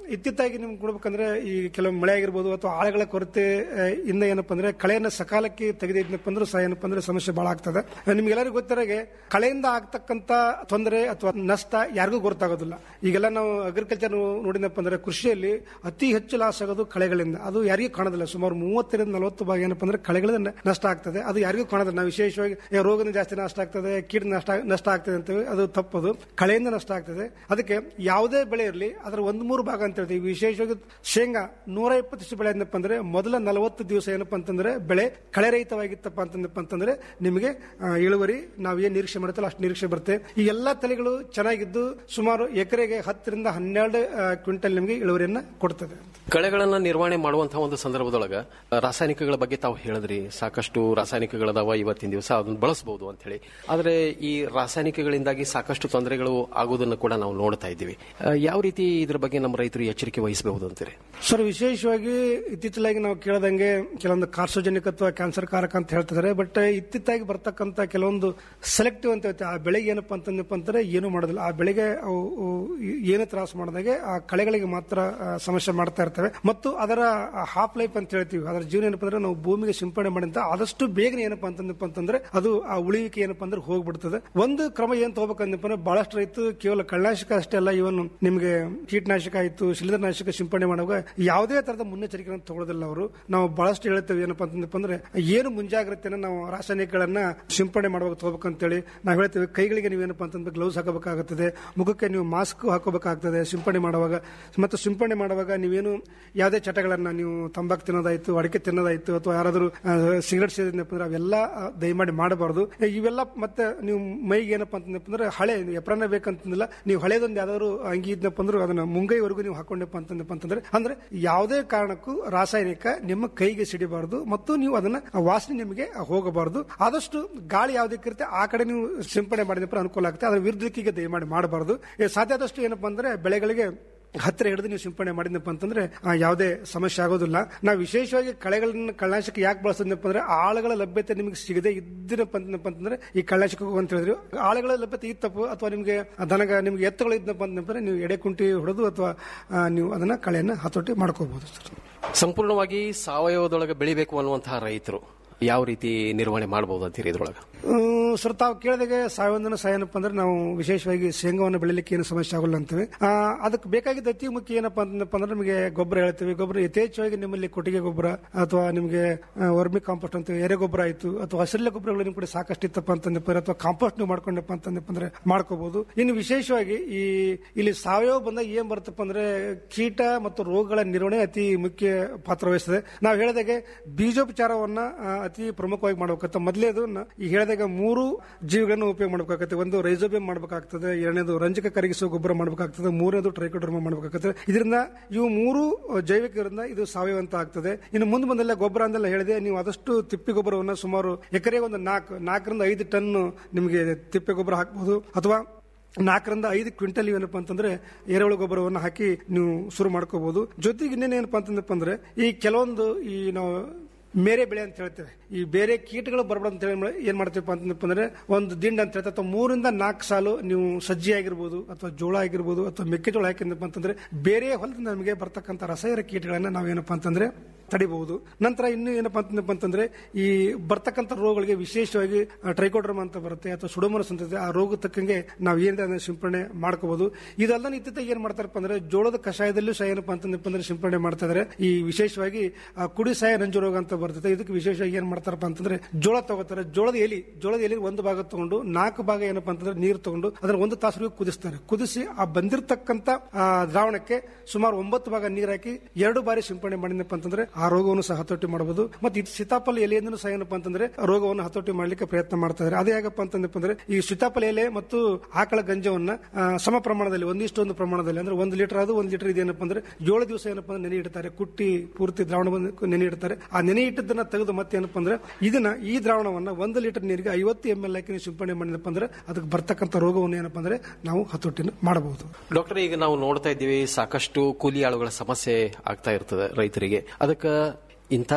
ಇತ್ತಿತ್ತಾಗಿ ನಿಮ್ಗೆ ಕೊಡ್ಬೇಕಂದ್ರೆ ಈ ಕೆಲವು ಮಳೆ ಆಗಿರ್ಬೋದು ಅಥವಾ ಆಳುಗಳ ಕೊರತೆ ಆ, ಇಂದ ಏನಪ್ಪಾ ಅಂದ್ರೆ ಕಳೆಯನ್ನ ಸಕಾಲಕ್ಕೆ ತೆಗೆದಿದ್ನಪ್ಪ ಅಂದ್ರೆ ಸಹ ಏನಪ್ಪಾ ಅಂದ್ರೆ ಸಮಸ್ಯೆ ಬಹಳ ಆಗ್ತದೆ ನಿಮ್ಗೆಲ್ಲರಿಗೂ ಗೊತ್ತಿರಾಗೆ ಕಳೆಯಿಂದ ಆಗ್ತಕ್ಕಂತ ತೊಂದರೆ ಅಥವಾ ನಷ್ಟ ಯಾರಿಗೂ ಗೊತ್ತಾಗೋದಿಲ್ಲ ಈಗೆಲ್ಲ ನಾವು ಅಗ್ರಿಕಲ್ಚರ್ ನೋಡಿದಪ್ಪ ಅಂದ್ರೆ ಕೃಷಿಯಲ್ಲಿ ಅತಿ ಹೆಚ್ಚು ಲಾಸ್ ಆಗೋದು ಕಳೆಗಳಿಂದ ಅದು ಯಾರಿಗೂ ಕಾಣೋದಿಲ್ಲ ಸುಮಾರು ಮೂವತ್ತರಿಂದ ನಲವತ್ತು ಭಾಗ ಏನಪ್ಪಾ ಅಂದ್ರೆ ಕಳೆಗಳಿಂದ ನಷ್ಟ ಆಗ್ತದೆ ಅದು ಯಾರಿಗೂ ಕಾಣೋದಿಲ್ಲ ನಾವು ವಿಶೇಷವಾಗಿ ಏ, ರೋಗದಿಂದ ಜಾಸ್ತಿ ನಷ್ಟ ಆಗ್ತದೆ ಕೀಟ ನಷ್ಟ ನಷ್ಟ ಆಗ್ತದೆ ಅಂತೇಳಿ ಅದು ತಪ್ಪದು ಕಳೆಯಿಂದ ನಷ್ಟ ಆಗ್ತದೆ ಅದಕ್ಕೆ ಯಾವುದೇ ಬೆಳೆ ಇರಲಿ ಅದರ ಒಂದು ಮೂರು ಭಾಗ ಅಂತ ಹೇಳ್ತೀವಿ ವಿಶೇಷವಾಗಿ ಶೇಂಗಾ ನೂರ ಇಪ್ಪತ್ತು ಬೆಳೆ ಏನಪ್ಪ ಅಂದ್ರೆ ಮೊದಲ ನಲವತ್ತು ದಿವಸ ಏನಪ್ಪಾ ಅಂತಂದ್ರೆ ಬೆಳೆ ಕಳೆ ರಹಿತವಾಗಿತ್ತಪ್ಪ ಅಂತಂದಪ್ಪ ಅಂತಂದ್ರೆ ನಿಮಗೆ ಆ, ಇಳುವರಿ ನಾವು ಏನ್ ನಿರೀಕ್ಷೆ ಮಾಡುತ್ತಲ್ಲ ಅಷ್ಟು ನಿರೀಕ್ಷೆ ಬರುತ್ತೆ ಈ ಎಲ್ಲಾ ತಳಿಗಳು ಚೆನ್ನಾಗಿದ್ದು ಸುಮಾರು ಎಕರೆಗೆ ಹತ್ತರಿಂದ ಹನ್ನೆರಡು ಆ, ಕ್ವಿಂಟಲ್ ನಿಮಗೆ ಇಳುವರಿಯನ್ನ ಕೊಡ್ತದೆ ಕಳೆಗಳನ್ನ ನಿರ್ವಹಣೆ ಮಾಡುವಂತಹ ಒಂದು ಸಂದರ್ಭದೊಳಗ ರಾಸಾಯನಿಕಗಳ ಬಗ್ಗೆ ತಾವು ಹೇಳಿದ್ರಿ ಸಾಕಷ್ಟು ರಾಸಾಯನಿಕಗಳದಾವ ಇವತ್ತಿನ ದಿವಸ ಅದನ್ನ ಬಳಸಬಹುದು ಅಂತ ಹೇಳಿ ಆದ್ರೆ ಈ ರಾಸಾಯನಿಕಗಳಿಂದಾಗಿ ಸಾಕಷ್ಟು ತೊಂದರೆಗಳು ಆಗುವುದನ್ನು ಕೂಡ ನಾವು ನೋಡ್ತಾ ಇದ್ದೀವಿ ಆ, ಯಾವ ರೀತಿ ಇದ್ರ ಬಗ್ಗೆ ನಮ್ಮ ರೈತರು ಎಚ್ಚರಿಕೆ ವಹಿಸಬಹುದು ಅಂತೀರಿ ಸರ್ ವಿಶೇಷವಾಗಿ ಇತ್ತೀಚಲಾಗಿ ನಾವು ಕೇಳದಂಗೆ ಕೆಲವೊಂದು ಕಾರ್ಸೋಜನಿಕ ಅಥವಾ ಕ್ಯಾನ್ಸರ್ ಕಾರಕ ಅಂತ ಹೇಳ್ತಿದ್ದಾರೆ ಬಟ್ ಇತ್ತಿತ್ತಾಗಿ ಬರ್ತಕ್ಕಂತ ಕೆಲವೊಂದು ಸೆಲೆಕ್ಟಿವ್ ಅಂತ ಹೇಳ್ತೀವಿ ಆ ಬೆಳೆಗೆ ಏನಪ್ಪಾ ಅಂತಂದಪ್ಪ ಅಂತಂದ್ರೆ ಏನು ಮಾಡೋದಿಲ್ಲ ಆ ಬೆಳೆಗೆ ಅವು ಅವು ಏನು ತ್ರಾಸ ಮಾಡಿದಾಗೆ ಆ ಕಳೆಗಳಿಗೆ ಮಾತ್ರ ಆ, ಸಮಸ್ಯೆ ಮಾಡ್ತಾ ಇರ್ತವೆ ಮತ್ತು ಅದರ ಹಾಫ್ ಲೈಫ್ ಅಂತ ಹೇಳ್ತೀವಿ ಅದರ ಜೀವನ ಏನಪ್ಪಾ ಅಂದ್ರೆ ನಾವು ಭೂಮಿಗೆ ಸಿಂಪಡಣೆ ಮಾಡಿದಂತ ಆದಷ್ಟು ಬೇಗನೆ ಏನಪ್ಪಾ ಅಂತಂದಪ್ಪ ಅಂತಂದ್ರೆ ಅದು ಆ ಉಳಿವಿಕೆ ಏನಪ್ಪಾ ಅಂದ್ರೆ ಹೋಗ್ಬಿಡ್ತದೆ ಒಂದು ಕ್ರಮ ಏನ್ ತಗೋಬೇಕಂದಪ್ಪ ಅಂದ್ರೆ ಬಹಳಷ್ಟು ರೈತರು ಕೇವಲ ಕಳ್ಳನಾಶಕ ಅಷ್ಟೇ ಅಲ್ಲ ಇವನ್ ನಿಮಗೆ ಕೀಟನಾಶಕ ಆಯ್ತು ಶಿಲೀಂಧ್ರನಾಶಕ ಸಿಂಪಡಣೆ ಮಾಡುವಾಗ ಯಾವುದೇ ತರದ ಮುನ್ನೆಚ್ಚರಿಕೆಯನ್ನು ತಗೊಳ್ಳೋದಿಲ್ಲ ಅವರು ನಾವು ಬಹಳಷ್ಟು ಹೇಳ್ತೇವೆ ಏನಪ್ಪಾ ಅಂತಂದಪ್ಪ ಅಂದ್ರೆ ಏನು ಮುಂಜಾಗ್ರತೆನ ನಾವು ರಾಸಾಯನಿಕಗಳನ್ನ ಸಿಂಪಡಣೆ ಮಾಡುವಾಗ ತಗೋಬೇಕಂತೇಳಿ ನಾವು ಹೇಳ್ತೇವೆ ಕೈಗಳಿಗೆ ನೀವೇನಪ್ಪ ಅಂತಂದ್ರೆ ಗ್ಲೌಸ್ ಹಾಕಬೇಕಾಗುತ್ತದೆ ಮುಖಕ್ಕೆ ನೀವು ಮಾಸ್ಕ್ ಹಾಕೋಬೇಕಾಗ್ತದೆ ಸಿಂಪಡಣೆ ಮಾಡುವಾಗ ಮತ್ತು ಸಿಂಪಡಣೆ ಮಾಡುವಾಗ ನೀವೇನು ಯಾವುದೇ ಚಟಗಳನ್ನ ನೀವು ತಂಬಾಕು ತಿನ್ನೋದಾಯ್ತು ಅಡಿಕೆ ತಿನ್ನೋದಾಯ್ತು ಅಥವಾ ಯಾರಾದರೂ ಸಿಗರೆಟ್ ಸೇರಿದ್ನಪ್ಪ ಅಂದ್ರೆ ಅವೆಲ್ಲ ಆ, ದಯಮಾಡಿ ಮಾಡಬಾರ್ದು ಇವೆಲ್ಲ ಮತ್ತೆ ನೀವು ಮೈಗೆ ಏನಪ್ಪ ಅಂತಂದಪ್ಪ ಅಂದ್ರೆ ಹಳೆ ಎಪ್ರಾನ ಬೇಕಂತಂದಿಲ್ಲ ನೀವು ಹಳೇದೊಂದು ಯಾವ್ದಾದ್ರು ಅಂಗಿ ಇದ್ನಪ್ಪ ಅಂದ್ರೆ ಅದನ್ನ ಮುಂಗೈವರೆಗೂ ನೀವು ಹಾಕೊಂಡಪ್ಪ ಅಂತಂದಪ್ಪ ಅಂತಂದ್ರೆ ಅಂದ್ರೆ ಯಾವುದೇ ಕಾರಣಕ್ಕೂ ರಾಸಾಯನಿಕ ನಿಮ್ಮ ಕೈಗೆ ಸಿಡಿಬಾರದು ಮತ್ತು ನೀವು ಅದನ್ನ ಆ ವಾಸನೆ ನಿಮಗೆ ಹೋಗಬಾರದು ಆದಷ್ಟು ಗಾಳಿ ಯಾವ್ದಕ್ಕಿರುತ್ತೆ ಆ ಕಡೆ ನೀವು ಸಿಂಪಡಣೆ ಮಾಡಿದಪ್ಪ ಅನುಕೂಲ ಆಗುತ್ತೆ ಅದರ ವಿರುದ್ಧ ದಿಕ್ಕಿಗೆ ದಯಮಾಡಿ ಮಾಡಬಾರದು ಏ, ಸಾಧ್ಯ ಆದಷ್ಟು ಏನಪ್ಪಾ ಅಂದ್ರೆ ಬೆಳೆಗಳಿಗೆ ಹತ್ತಿರ ಹಿಡಿದು ನೀವು ಸಿಂಪಡಣೆ ಮಾಡಿದ್ನಪ್ಪ ಅಂತಂದ್ರೆ ಆ, ಯಾವುದೇ ಸಮಸ್ಯೆ ಆಗೋದಿಲ್ಲ ನಾವು ವಿಶೇಷವಾಗಿ ಕಳೆಗಳನ್ನ ಕಳ್ಳನಾಶಕ ಯಾಕೆ ಬಳಸೋದಪ್ಪ ಅಂದ್ರೆ ಆಳುಗಳ ಲಭ್ಯತೆ ನಿಮಗೆ ಸಿಗದೆ ಇದ್ದಿನಪ್ಪ ಅಂತಂದಪ್ಪ ಅಂತಂದ್ರೆ ಈ ಕಳ್ಳನಾಶಕ ಅಂತ ಹೇಳಿದ್ರು ಆಳುಗಳ ಲಭ್ಯತೆ ಇತ್ತಪ್ಪ ಅಥವಾ ನಿಮಗೆ ದನಗ ನಿಮ್ಗೆ ಎತ್ತುಗಳು ಇದ್ನಪ್ಪ ಅಂತಂದ್ರೆ ನೀವು ಎಡೆ ಕುಂಟಿ ಹೊಡೆದು ಅಥವಾ ಆ, ನೀವು ಅದನ್ನ ಕಳೆಯನ್ನ ಹತೋಟಿ ಮಾಡ್ಕೋಬಹುದು ಸರ್ ಸಂಪೂರ್ಣವಾಗಿ ಸಾವಯವದೊಳಗೆ ಬೆಳಿಬೇಕು ಅನ್ನುವಂತಹ ರೈತರು ಯಾವ ರೀತಿ ನಿರ್ವಹಣೆ ಮಾಡಬಹುದು ಅಂತೀರಿ ಇದ್ರೊಳಗೆ ಹ್ಮ್, ಸರ್ ತಾವು ಕೇಳಿದಾಗೆ ಸಾವಯವ ಸಹ ಏನಪ್ಪ ಅಂದ್ರೆ ನಾವು ವಿಶೇಷವಾಗಿ ಶೇಂಗಾವನ್ನು ಬೆಳಿಲಿಕ್ಕೆ ಏನು ಸಮಸ್ಯೆ ಆಗೋಲ್ಲ ಅಂತೀವಿ ಆ, ಅದಕ್ಕೆ ಬೇಕಾಗಿದ್ದ ಅತಿ ಮುಖ್ಯ ಏನಪ್ಪ ಅಂತಂದಪ್ಪ ಅಂದ್ರೆ ನಮಗೆ ಗೊಬ್ಬರ ಹೇಳ್ತೀವಿ ಗೊಬ್ಬರ ಯಥೇಚ್ಛವಾಗಿ ನಿಮ್ಮಲ್ಲಿ ಕೊಟ್ಟಿಗೆ ಗೊಬ್ಬರ ಅಥವಾ ನಿಮಗೆ ವರ್ಮಿ ಕಾಂಪೋಸ್ಟ್ ಅಂತೀವಿ ಎರೆ ಗೊಬ್ಬರ ಆಯ್ತು ಅಥವಾ ಹಸಿರೆಲೆ ಗೊಬ್ಬರಗಳು ನಿಮ್ಮ ಕಡೆ ಸಾಕಷ್ಟು ಇತ್ತಪ್ಪ ಅಂತಂದಪ್ಪ ಅಂದ್ರೆ ಅಥವಾ ಕಾಂಪೋಸ್ಟ್ ನೀವು ಮಾಡ್ಕೊಂಡಪ್ಪ ಅಂತಂದಪ್ಪ ಅಂದ್ರೆ ಮಾಡ್ಕೋಬಹುದು ಇನ್ನು ವಿಶೇಷವಾಗಿ ಈ ಇಲ್ಲಿ ಸಾವಯವ ಬಂದಾಗ ಏನ್ ಬರುತ್ತಪ್ಪ ಅಂದ್ರೆ ಕೀಟ ಮತ್ತು ರೋಗಗಳ ನಿರ್ವಹಣೆ ಅತಿ ಮುಖ್ಯ ಪಾತ್ರ ವಹಿಸ್ತದೆ ನಾವು ಹೇಳಿದಾಗೆ ಬೀಜೋಪಚಾರವನ್ನ ಆ, ಅತಿ ಪ್ರಮುಖವಾಗಿ ಮಾಡಬೇಕಾಗುತ್ತೆ ಮೊದಲೇದು ನ- ಈ ಹೇಳಿದಾಗ ಮೂರು ಜೀವಿಗಳನ್ನು ಉಪಯೋಗ ಮಾಡಬೇಕಾಗುತ್ತೆ ಒಂದು ರೈಸೋಬಿಯಂ ಮಾಡಬೇಕಾಗ್ತದೆ ಎರಡನೇದು ರಂಜಕ ಕರಗಿಸುವ ಗೊಬ್ಬರ ಮಾಡಬೇಕಾಗ್ತದೆ ಮೂರನೇದು ಟ್ರೈಕೋಡರ್ಮ ಮಾಡಬೇಕಾಗ್ತದೆ ಇದರಿಂದ ಇವು ಮೂರು ಜೈವಿಕ ಇರೋದ್ರಿಂದ ಇದು ಸಾವಯವ ಅಂತ ಆಗ್ತದೆ ಇನ್ನು ಮುಂದೆ ಬಂದೆಲ್ಲ ಗೊಬ್ಬರ ಅಂದೆಲ್ಲ ಹೇಳಿದೆ ನೀವು ಆದಷ್ಟು ತಿಪ್ಪೆ ಗೊಬ್ಬರವನ್ನು ಸುಮಾರು ಎಕರೆಗೆ ಒಂದು ನಾಲ್ಕು ನಾಲ್ಕರಿಂದ ಐದು ಟನ್ ನಿಮಗೆ ತಿಪ್ಪೆ ಗೊಬ್ಬರ ಹಾಕಬಹುದು ಅಥವಾ ನಾಲ್ಕರಿಂದ ಐದು ಕ್ವಿಂಟಲ್ ಏನಪ್ಪಾ ಅಂತಂದ್ರೆ ಎರೆಹುಳು ಗೊಬ್ಬರವನ್ನು ಹಾಕಿ ನೀವು ಶುರು ಮಾಡ್ಕೋಬಹುದು ಜೊತೆಗೆ ಇನ್ನೇನಪ್ಪ ಅಂತಂದಪ್ಪ ಅಂದ್ರೆ ಈ ಕೆಲವೊಂದು ಈ ನಾವು ಮೇರೆ ಬೆಳೆ ಅಂತ ಹೇಳ್ತೇವೆ ಈ ಬೇರೆ ಕೀಟಗಳು ಬರಬಾರ್ದು ಅಂತ ಹೇಳಿ ಏನ್ ಮಾಡ್ತೀವಪ್ಪ ಅಂತಂದಪ್ಪ ಅಂದ್ರೆ ಒಂದು ದಿಂಡ ಅಂತ ಹೇಳ್ತೇವೆ ಅಥವಾ ಮೂರಿಂದ ನಾಲ್ಕು ಸಾಲು ನೀವು ಸಜ್ಜಿ ಆಗಿರ್ಬೋದು ಅಥವಾ ಜೋಳ ಆಗಿರ್ಬೋದು ಅಥವಾ ಮೆಕ್ಕೆಜೋಳ ಹಾಕಿದ್ನಪ್ಪ ಅಂತಂದ್ರೆ ಬೇರೆ ಹೊಲದಿಂದ ನಮಗೆ ಬರ್ತಕ್ಕಂಥ ರಸಾಯನ ಕೀಟಗಳನ್ನ ನಾವೇನಪ್ಪ ಅಂತಂದ್ರೆ ತಡಿಬಹುದು ನಂತರ ಇನ್ನು ಏನಪ್ಪಾ ಅಂತಂದಪ್ಪ ಅಂತಂದ್ರೆ ಈ ಬರ್ತಕ್ಕಂಥ ರೋಗಗಳಿಗೆ ವಿಶೇಷವಾಗಿ ಟ್ರೈಕೋಡ್ರಮ್ ಅಂತ ಬರುತ್ತೆ ಅಥವಾ ಸುಡೋಮನಸ್ ಅಂತ ಇದೆ. ಆ ರೋಗ ತಕ್ಕಂಗೆ ನಾವು ಏನಿದೆ ಸಿಂಪಡಣೆ ಮಾಡ್ಕೋಬಹುದು ಇದಲ್ಲದೆ ಇತ್ತಿತ್ತ ಏನ್ ಮಾಡ್ತಾರಪ್ಪ ಅಂದ್ರೆ ಜೋಳದ ಕಷಾಯದಲ್ಲೂ ಸಹ ಏನಪ್ಪಾ ಅಂತಂದಪ್ಪ ಅಂದ್ರೆ ಸಿಂಪಡಣೆ ಮಾಡ್ತಾ ಇದಾರೆ ಈ ವಿಶೇಷವಾಗಿ ಆ, ಕುಡಿ ಸಹಾಯ ನಂಜು ರೋಗ ಅಂತ ಬರ್ತದೆ ಇದಕ್ಕೆ ವಿಶೇಷವಾಗಿ ಏನ್ ಮಾಡ್ತಾರಪ್ಪ ಅಂತಂದ್ರೆ ಜೋಳ ತಗೋತಾರೆ ಜೋಳದ ಎಲಿ ಜೋಳದ ಎಲಿ ಒಂದು ಭಾಗ ತಗೊಂಡು ನಾಲ್ಕು ಭಾಗ ಏನಪ್ಪಾ ಅಂತಂದ್ರೆ ನೀರು ತಗೊಂಡು ಅದನ್ನ ಒಂದು ತಾಸು ಕುದಿಸ್ತಾರೆ ಕುದಿಸಿ ಆ ಬಂದಿರತಕ್ಕಂತ ಆ, ದ್ರಾವಣಕ್ಕೆ ಸುಮಾರು ಒಂಬತ್ತು ಭಾಗ ನೀರು ಹಾಕಿ ಎರಡು ಬಾರಿ ಸಿಂಪಡಣೆ ಮಾಡಿದಪ್ಪ ಅಂತಂದ್ರೆ ಆ ರೋಗವನ್ನು ಸಹ ಹತೋಟಿ ಮಾಡಬಹುದು ಮತ್ತೆ ಇದು ಸೀತಾಫಲ ಎಲೆಯಿಂದ ಸಹ ಏನಪ್ಪಾ ಅಂತಂದ್ರೆ ಆ ರೋಗವನ್ನು ಹತೋಟಿ ಮಾಡ್ಲಿಕ್ಕೆ ಪ್ರಯತ್ನ ಮಾಡ್ತಾ ಇದ್ದಾರೆ ಅದೇ ಹೇಗಪ್ಪ ಅಂತಂದಪ್ಪ ಅಂದ್ರೆ ಈ ಸೀತಾಫಲ ಎಲೆ ಮತ್ತು ಆಕಳ ಗಂಜವನ್ನ ಆ, ಸಮ ಪ್ರಮಾಣದಲ್ಲಿ ಒಂದಿಷ್ಟೊಂದು ಪ್ರಮಾಣದಲ್ಲಿ ಅಂದ್ರೆ ಒಂದು ಲೀಟರ್ ಅದು ಒಂದು ಲೀಟರ್ ಇದೇನಪ್ಪ ಅಂದ್ರೆ ಏಳು ದಿವಸ ಏನಪ್ಪಾ ಅಂದ್ರೆ ನೆನೆ ಇಡ್ತಾರೆ ಕುಟ್ಟಿ ಪೂರ್ತಿ ದ್ರಾವಣ ಬಂದು ನೆನೆ ಇಡ್ತಾರೆ ಆ ನೆನೆ ಇಟ್ಟದನ್ನ ತೆಗೆದು ಮತ್ತೆ ಏನಪ್ಪಾ ಅಂದ್ರೆ ಇದನ್ನ ಈ ದ್ರಾವಣವನ್ನ ಒಂದು ಲೀಟರ್ ನೀರಿಗೆ ಐವತ್ತು ಎಂ ಎಲ್ ಹಾಕಿ ನೀವು ಸಿಂಪಡಣೆ ಮಾಡಿದಪ್ಪ ಅಂದ್ರೆ ಅದಕ್ಕೆ ಬರ್ತಕ್ಕಂಥ ರೋಗವನ್ನು ಏನಪ್ಪಾ ಅಂದ್ರೆ ನಾವು ಹತೋಟಿನ ಮಾಡಬಹುದು ಡಾಕ್ಟರ್ ಈಗ ನಾವು ನೋಡ್ತಾ ಇದ್ದೀವಿ ಸಾಕಷ್ಟು ಕೂಲಿ ಆಳುಗಳ ಸಮಸ್ಯೆ ಆಗ್ತಾ ಇರ್ತದೆ ರೈತರಿಗೆ ಅದಕ್ಕೆ ಇಂಥ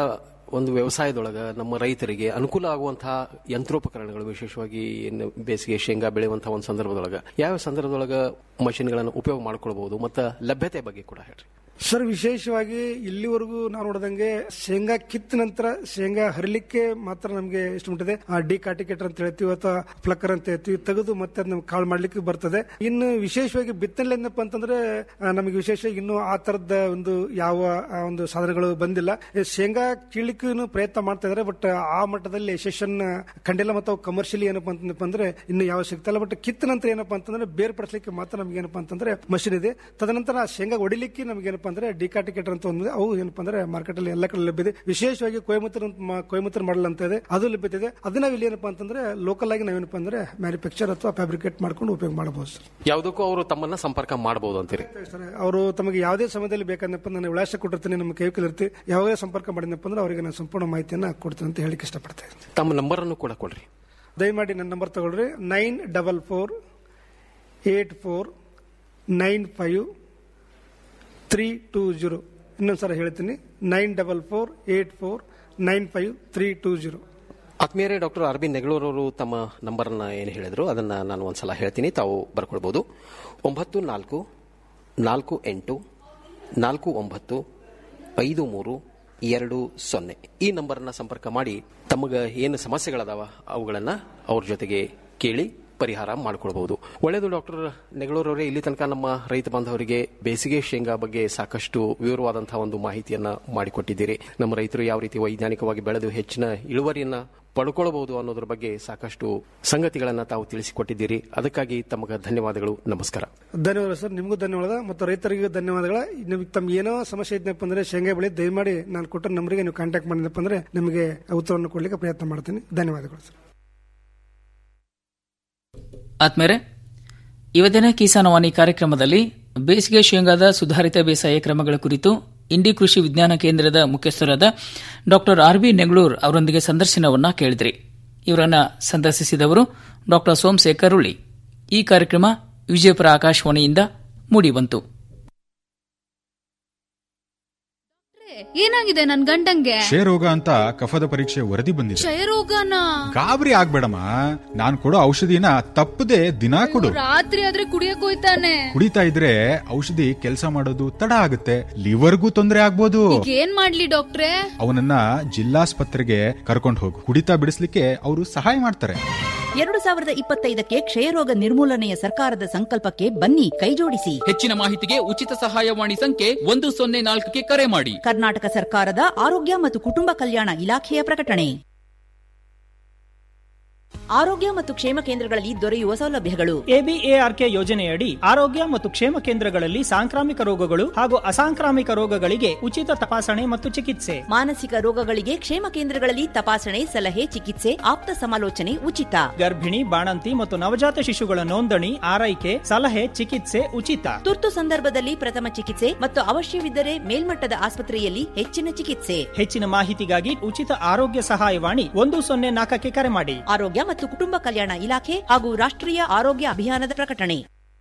ಒಂದು ವ್ಯವಸಾಯದೊಳಗ ನಮ್ಮ ರೈತರಿಗೆ ಅನುಕೂಲ ಆಗುವಂತಹ ಯಂತ್ರೋಪಕರಣಗಳು ವಿಶೇಷವಾಗಿ ಏನು ಬೇಸಿಗೆ ಶೇಂಗಾ ಬೆಳೆಯುವಂತಹ ಒಂದು ಸಂದರ್ಭದೊಳಗ ಯಾವ ಸಂದರ್ಭದೊಳಗ ಮಷಿನ್ಗಳನ್ನು ಉಪಯೋಗ ಮಾಡ್ಕೊಳ್ಬಹುದು ಮತ್ತು ಲಭ್ಯತೆ ಬಗ್ಗೆ ಕೂಡ ಹೇಳ್ರಿ ಸರ್ ವಿಶೇಷವಾಗಿ ಇಲ್ಲಿವರೆಗೂ ನಾವು ನೋಡಿದಂಗೆ ಶೇಂಗಾ ಕಿತ್ತ ನಂತರ ಶೇಂಗಾ ಹರಿಲಿಕ್ಕೆ ಮಾತ್ರ ನಮಗೆ ಎಷ್ಟು ಮುಟ್ಟಿದೆ ಆ ಡಿ ಕಾರ್ಟಿಕೇಟರ್ ಅಂತ ಹೇಳ್ತೀವಿ ಅಥವಾ ಪ್ಲಕ್ಕರ್ ಅಂತ ಹೇಳ್ತೀವಿ ತೆಗೆದು ಮತ್ತೆ ಅದ್ ನಮ್ಗೆ ಕಾಳು ಮಾಡ್ಲಿಕ್ಕೆ ಬರ್ತದೆ ಇನ್ನು ವಿಶೇಷವಾಗಿ ಬಿತ್ತನೆ ಏನಪ್ಪ ಅಂತಂದ್ರೆ ಆ, ನಮಗೆ ವಿಶೇಷವಾಗಿ ಇನ್ನು ಆ ತರದ ಒಂದು ಯಾವ ಆ, ಒಂದು ಸಾಧನಗಳು ಬಂದಿಲ್ಲ ಈ ಶೇಂಗಾ ಕೀಳಿಕ್ಕೂ ಪ್ರಯತ್ನ ಮಾಡ್ತಾ ಇದಾರೆ ಬಟ್ ಆ ಮಟ್ಟದಲ್ಲಿ ಯಶಸ್ಸನ್ನ ಕಂಡಿಲ್ಲ ಮತ್ತು ಅವು ಕಮರ್ಷಿಯಲಿ ಏನಪ್ಪಾ ಅಂತಂದಪ್ಪ ಅಂದ್ರೆ ಇನ್ನು ಯಾವ ಸಿಗ್ತಾ ಬಟ್ ಕಿತ್ತ ನಂತರ ಏನಪ್ಪಾ ಅಂತಂದ್ರೆ ಬೇರ್ಪಡಿಸಲಿಕ್ಕೆ ಮಾತ್ರ ನಮ್ಗೆ ಏನಪ್ಪಾ ಅಂತಂದ್ರೆ ಮಷಿನ್ ಇದೆ ತದನಂತರ ಆ ಶೇಂಗಾ ಹೊಡಿಲಿಕ್ಕೆ ನಮ್ಗೆ ಏನಪ್ಪಾ ಅಂದ್ರೆ ಡಿಕಾಟಿಕೇಟರ್ ಅಂತ ಒಂದು ಅವು ಏನಪ್ಪಾ ಅಂದ್ರೆ ಮಾರ್ಕೆಟ್ ಅಲ್ಲಿ ಎಲ್ಲ ಕಡೆ ಲಭ್ಯ ಇದೆ ವಿಶೇಷವಾಗಿ ಕೊಯಮತ್ತೂರ್ ಅಂತ ಮಾ- ಕೊಯಮತ್ತೂರ್ ಮಾಡಲ್ ಅಂತ ಇದೆ ಅದು ಲಭ್ಯತೆ ಇದೆ ಅದನ್ನ ನಾವು ಇಲ್ಲಿ ಏನಪ್ಪಾ ಅಂತಂದ್ರೆ ಲೋಕಲ್ ಆಗಿ ನಾವೇನಪ್ಪಾ ಅಂದ್ರೆ ಮ್ಯಾನುಫ್ಯಾಕ್ಚರ್ ಅಥವಾ ಫ್ಯಾಬ್ರಿಕೇಟ್ ಮಾಡ್ಕೊಂಡು ಉಪಯೋಗ ಮಾಡಬಹುದು ಸರ್ ಯಾವುದಕ್ಕೂ ಅವರು ತಮ್ಮನ್ನ ಸಂಪರ್ಕ ಮಾಡಬಹುದು ಅಂತೀರಿ ಅವರು ತಮಗೆ ಯಾವುದೇ ಸಮಯದಲ್ಲಿ ಬೇಕಂದಪ್ಪ ನಾನು ವಿಳಾಸ ಕೊಟ್ಟಿರ್ತೀನಿ ನಮ್ಮ ಕೈಕಲ್ ಇರ್ತೀವಿ ಯಾವುದೇ ಸಂಪರ್ಕ ಮಾಡಿದಪ್ಪ ಅಂದ್ರೆ ಅವರಿಗೆ ನಾನು ಸಂಪೂರ್ಣ ಮಾಹಿತಿಯನ್ನ ಕೊಡ್ತೀನಿ ಅಂತ ಹೇಳಿಕ್ಕೆ ಇಷ್ಟಪಡ್ತೇನೆ ತಮ್ಮ ನಂಬರ್ ಅನ್ನು ಕೂಡ ಕೊಡ್ರಿ ದಯಮಾಡಿ ನನ್ನ ನಂಬರ್ ತಗೊಳ್ರಿ nine double four eight four nine five three two zero ಇನ್ನೊಂದ್ಸಲ ಹೇಳ್ತೀನಿ nine double four eight four nine five three two zero ಆತ್ಮೀಯರೇ ಡಾಕ್ಟರ್ ಆರ್ ಬಿ ನೆಗಳೂರವರು ತಮ್ಮ ನಂಬರ್ನ ಏನು ಹೇಳಿದ್ರು ಅದನ್ನ ನಾನು ಒಂದ್ಸಲ ಹೇಳ್ತೀನಿ ತಾವು ಬರ್ಕೊಳ್ಬಹುದು ಒಂಬತ್ತು ನಾಲ್ಕು ನಾಲ್ಕು ಎಂಟು ನಾಲ್ಕು ಒಂಬತ್ತು ಐದು ಮೂರು ಎರಡು ಸೊನ್ನೆ ಈ ನಂಬರ್ನ ಸಂಪರ್ಕ ಮಾಡಿ ತಮಗೆ ಏನು ಸಮಸ್ಯೆಗಳದಾವ ಅವುಗಳನ್ನ ಅವ್ರ ಜೊತೆಗೆ ಕೇಳಿ ಪರಿಹಾರ ಮಾಡ್ಕೊಳ್ಬಹುದು ಒಳ್ಳೆಯದು ಡಾಕ್ಟರ್ ನೆಗಳೂರವರೇ ಇಲ್ಲಿ ತನಕ ನಮ್ಮ ರೈತ ಬಾಂಧವರಿಗೆ ಬೇಸಿಗೆ ಶೇಂಗಾ ಬಗ್ಗೆ ಸಾಕಷ್ಟು ವಿವರವಾದಂತಹ ಒಂದು ಮಾಹಿತಿಯನ್ನ ಮಾಡಿಕೊಟ್ಟಿದ್ದೀರಿ ನಮ್ಮ ರೈತರು ಯಾವ ರೀತಿ ವೈಜ್ಞಾನಿಕವಾಗಿ ಬೆಳೆದು ಹೆಚ್ಚಿನ ಇಳುವರಿಯನ್ನ ಪಡ್ಕೊಳ್ಬಹುದು ಅನ್ನೋದ್ರ ಬಗ್ಗೆ ಸಾಕಷ್ಟು ಸಂಗತಿಗಳನ್ನ ತಾವು ತಿಳಿಸಿಕೊಟ್ಟಿದ್ದೀರಿ ಅದಕ್ಕಾಗಿ ತಮಗೆ ಧನ್ಯವಾದಗಳು ನಮಸ್ಕಾರ ಧನ್ಯವಾದ ಸರ್ ನಿಮಗೂ ಧನ್ಯವಾದ ಮತ್ತು ರೈತರಿಗೂ ಧನ್ಯವಾದಗಳ ನಿಮ್ಗೆ ತಮ್ಮ ಏನೋ ಸಮಸ್ಯೆ ಇದ್ನಪ್ಪ ಅಂದ್ರೆ ಶೇಂಗಾ ಬೆಳೆ ದಯಮಾಡಿ ನಾನು ಕೊಟ್ಟ ನಂಬರಿಗೆ ನೀವು ಕಾಂಟ್ಯಾಕ್ಟ್ ಮಾಡಿದಪ್ಪ ಅಂದ್ರೆ ನಿಮಗೆ ಉತ್ತರವನ್ನು ಕೊಡ್ಲಿಕ್ಕೆ ಪ್ರಯತ್ನ ಮಾಡ್ತೀನಿ ಧನ್ಯವಾದಗಳು ಸರ್ ಆತ್ಮೇರೆ ಇವತ್ತಿನ ಕಿಸಾನ್ ವಾಣಿ ಕಾರ್ಯಕ್ರಮದಲ್ಲಿ ಬೇಸಿಗೆ ಶೇಂಗಾದ ಸುಧಾರಿತ ಬೇಸಾಯ ಕ್ರಮಗಳ ಕುರಿತು ಇಂಡಿ ಕೃಷಿ ವಿಜ್ಞಾನ ಕೇಂದ್ರದ ಮುಖ್ಯಸ್ಥರಾದ ಡಾಕ್ಟರ್ ಆರ್ ಬಿ ನೆಗಳೂರ್ ಅವರೊಂದಿಗೆ ಸಂದರ್ಶನವನ್ನ ಕೇಳಿದ್ರಿ ಇವರನ್ನ ಸಂದರ್ಶಿಸಿದವರು ಡಾಕ್ಟರ್ ಸೋಮಶೇಖರ್ ಉಳ್ಳಿ ಈ ಕಾರ್ಯಕ್ರಮ ವಿಜಯಪುರ ಆಕಾಶವಾಣಿಯಿಂದ ಮೂಡಿಬಂತು ಏನಾಗಿದೆ ನನ್ ಗಂಡಂಗೆ ಕ್ಷಯರೋಗ ಅಂತ ಕಫದ ಪರೀಕ್ಷೆ ವರದಿ ಬಂದಿದೆ ಕ್ಷಯರೋಗನ ಗಾಬರಿ ಆಗ್ಬೇಡಮ್ಮ ನಾನ್ ಕೊಡೋ ಔಷಧಿನ ತಪ್ಪದೆ ದಿನಾ ಕೊಡು ರಾತ್ರಿ ಆದ್ರೆ ಕುಡಿಯಕ್ ಹೋಯ್ತಾನೆ ಕುಡಿತಾ ಇದ್ರೆ ಔಷಧಿ ಕೆಲಸ ಮಾಡೋದು ತಡ ಆಗುತ್ತೆ ಲಿವರ್ಗೂ ತೊಂದರೆ ಆಗ್ಬೋದು ಈಗ ಏನ್ ಮಾಡ್ಲಿ ಡಾಕ್ಟ್ರೆ ಅವನನ್ನ ಜಿಲ್ಲಾಸ್ಪತ್ರೆಗೆ ಕರ್ಕೊಂಡು ಹೋಗು ಕುಡಿತಾ ಬಿಡಿಸ್ಲಿಕ್ಕೆ ಅವರು ಸಹಾಯ ಮಾಡ್ತಾರೆ ಎರಡು ಸಾವಿರದ ಇಪ್ಪತ್ತೈದಕ್ಕೆ ಕ್ಷಯರೋಗ ನಿರ್ಮೂಲನೆಯ ಸರ್ಕಾರದ ಸಂಕಲ್ಪಕ್ಕೆ ಬನ್ನಿ ಕೈಜೋಡಿಸಿ ಹೆಚ್ಚಿನ ಮಾಹಿತಿಗೆ ಉಚಿತ ಸಹಾಯವಾಣಿ ಸಂಖ್ಯೆ ಒಂದು ಸೊನ್ನೆ ನಾಲ್ಕಕ್ಕೆ ಕರೆ ಮಾಡಿ ಕರ್ನಾಟಕ ಸರ್ಕಾರದ ಆರೋಗ್ಯ ಮತ್ತು ಕುಟುಂಬ ಕಲ್ಯಾಣ ಇಲಾಖೆಯ ಪ್ರಕಟಣೆ ಆರೋಗ್ಯ ಮತ್ತು ಕ್ಷೇಮ ಕೇಂದ್ರಗಳಲ್ಲಿ ದೊರೆಯುವ ಸೌಲಭ್ಯಗಳು ಎಬಿಎಆರ್ಕೆ ಯೋಜನೆಯಡಿ ಆರೋಗ್ಯ ಮತ್ತು ಕ್ಷೇಮ ಕೇಂದ್ರಗಳಲ್ಲಿ ಸಾಂಕ್ರಾಮಿಕ ರೋಗಗಳು ಹಾಗೂ ಅಸಾಂಕ್ರಾಮಿಕ ರೋಗಗಳಿಗೆ ಉಚಿತ ತಪಾಸಣೆ ಮತ್ತು ಚಿಕಿತ್ಸೆ ಮಾನಸಿಕ ರೋಗಗಳಿಗೆ ಕ್ಷೇಮ ಕೇಂದ್ರಗಳಲ್ಲಿ ತಪಾಸಣೆ ಸಲಹೆ ಚಿಕಿತ್ಸೆ ಆಪ್ತ ಸಮಾಲೋಚನೆ ಉಚಿತ ಗರ್ಭಿಣಿ ಬಾಣಂತಿ ಮತ್ತು ನವಜಾತ ಶಿಶುಗಳ ನೋಂದಣಿ ಆರೈಕೆ ಸಲಹೆ ಚಿಕಿತ್ಸೆ ಉಚಿತ ತುರ್ತು ಸಂದರ್ಭದಲ್ಲಿ ಪ್ರಥಮ ಚಿಕಿತ್ಸೆ ಮತ್ತು ಅವಶ್ಯವಿದ್ದರೆ ಮೇಲ್ಮಟ್ಟದ ಆಸ್ಪತ್ರೆಯಲ್ಲಿ ಹೆಚ್ಚಿನ ಚಿಕಿತ್ಸೆ ಹೆಚ್ಚಿನ ಮಾಹಿತಿಗಾಗಿ ಉಚಿತ ಆರೋಗ್ಯ ಸಹಾಯವಾಣಿ ಒಂದು ಸೊನ್ನೆ ನಾಲ್ಕಕ್ಕೆ ಕರೆ ಮಾಡಿ ಆರೋಗ್ಯ ಮತ್ತು ಕುಟುಂಬ ಕಲ್ಯಾಣ ಇಲಾಖೆ ಹಾಗೂ ರಾಷ್ಟ್ರೀಯ ಆರೋಗ್ಯ ಅಭಿಯಾನದ ಪ್ರಕಟಣೆ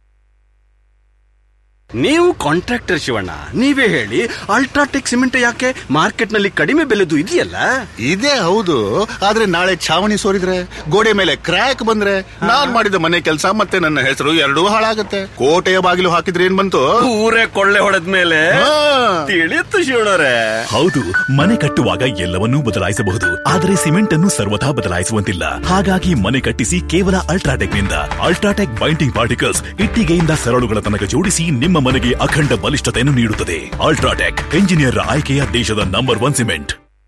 ನೀವು ಕಾಂಟ್ರಾಕ್ಟರ್ ಶಿವಣ್ಣ ನೀವೇ ಹೇಳಿ ಅಲ್ಟ್ರಾಟೆಕ್ ಸಿಮೆಂಟ್ ಯಾಕೆ ಮಾರ್ಕೆಟ್ ನಲ್ಲಿ ಕಡಿಮೆ ಬೆಲೆದು ಇದೆಯಲ್ಲ ಇದೇ ಹೌದು ಆದ್ರೆ ನಾಳೆ ಛಾವಣಿ ಸೋರಿದ್ರೆ ಗೋಡೆ ಮೇಲೆ ಕ್ರ್ಯಾಕ್ ಬಂದ್ರೆ ನಾನ್ ಮಾಡಿದ ಮನೆ ಕೆಲಸ ಮತ್ತೆ ನನ್ನ ಹೆಸರು ಎರಡೂ ಹಾಳಾಗತ್ತೆ ಕೋಟೆಯ ಬಾಗಿಲು ಹಾಕಿದ್ರೆ ಏನ್ ಬಂತು ಊರೇ ಕೊಳ್ಳೆ ಹೊಡೆದ ಮೇಲೆ ತಿಳಿಯುತ್ತು ಶಿವಣ್ಣರೇ ಹೌದು ಮನೆ ಕಟ್ಟುವಾಗ ಎಲ್ಲವನ್ನೂ ಬದಲಾಯಿಸಬಹುದು ಆದರೆ ಸಿಮೆಂಟ್ ಅನ್ನು ಸರ್ವಥಾ ಬದಲಾಯಿಸುವಂತಿಲ್ಲ ಹಾಗಾಗಿ ಮನೆ ಕಟ್ಟಿಸಿ ಕೇವಲ ಅಲ್ಟ್ರಾಟೆಕ್ ನಿಂದ ಅಲ್ಟ್ರಾಟೆಕ್ ಬೈಂಡಿಂಗ್ ಪಾರ್ಟಿಕಲ್ಸ್ ಇಟ್ಟಿಗೆಯಿಂದ ಸರಳುಗಳ ತನಕ ಜೋಡಿಸಿ ನಿಮ್ಮ ಮನೆಗೆ ಅಖಂಡ ಬಲಿಷ್ಠತೆಯನ್ನು ನೀಡುತ್ತದೆ ಅಲ್ಟ್ರಾಟೆಕ್ ಎಂಜಿನಿಯರ್ ಆಯ್ಕೆಯ ದೇಶದ ನಂಬರ್ ಒನ್ ಸಿಮೆಂಟ್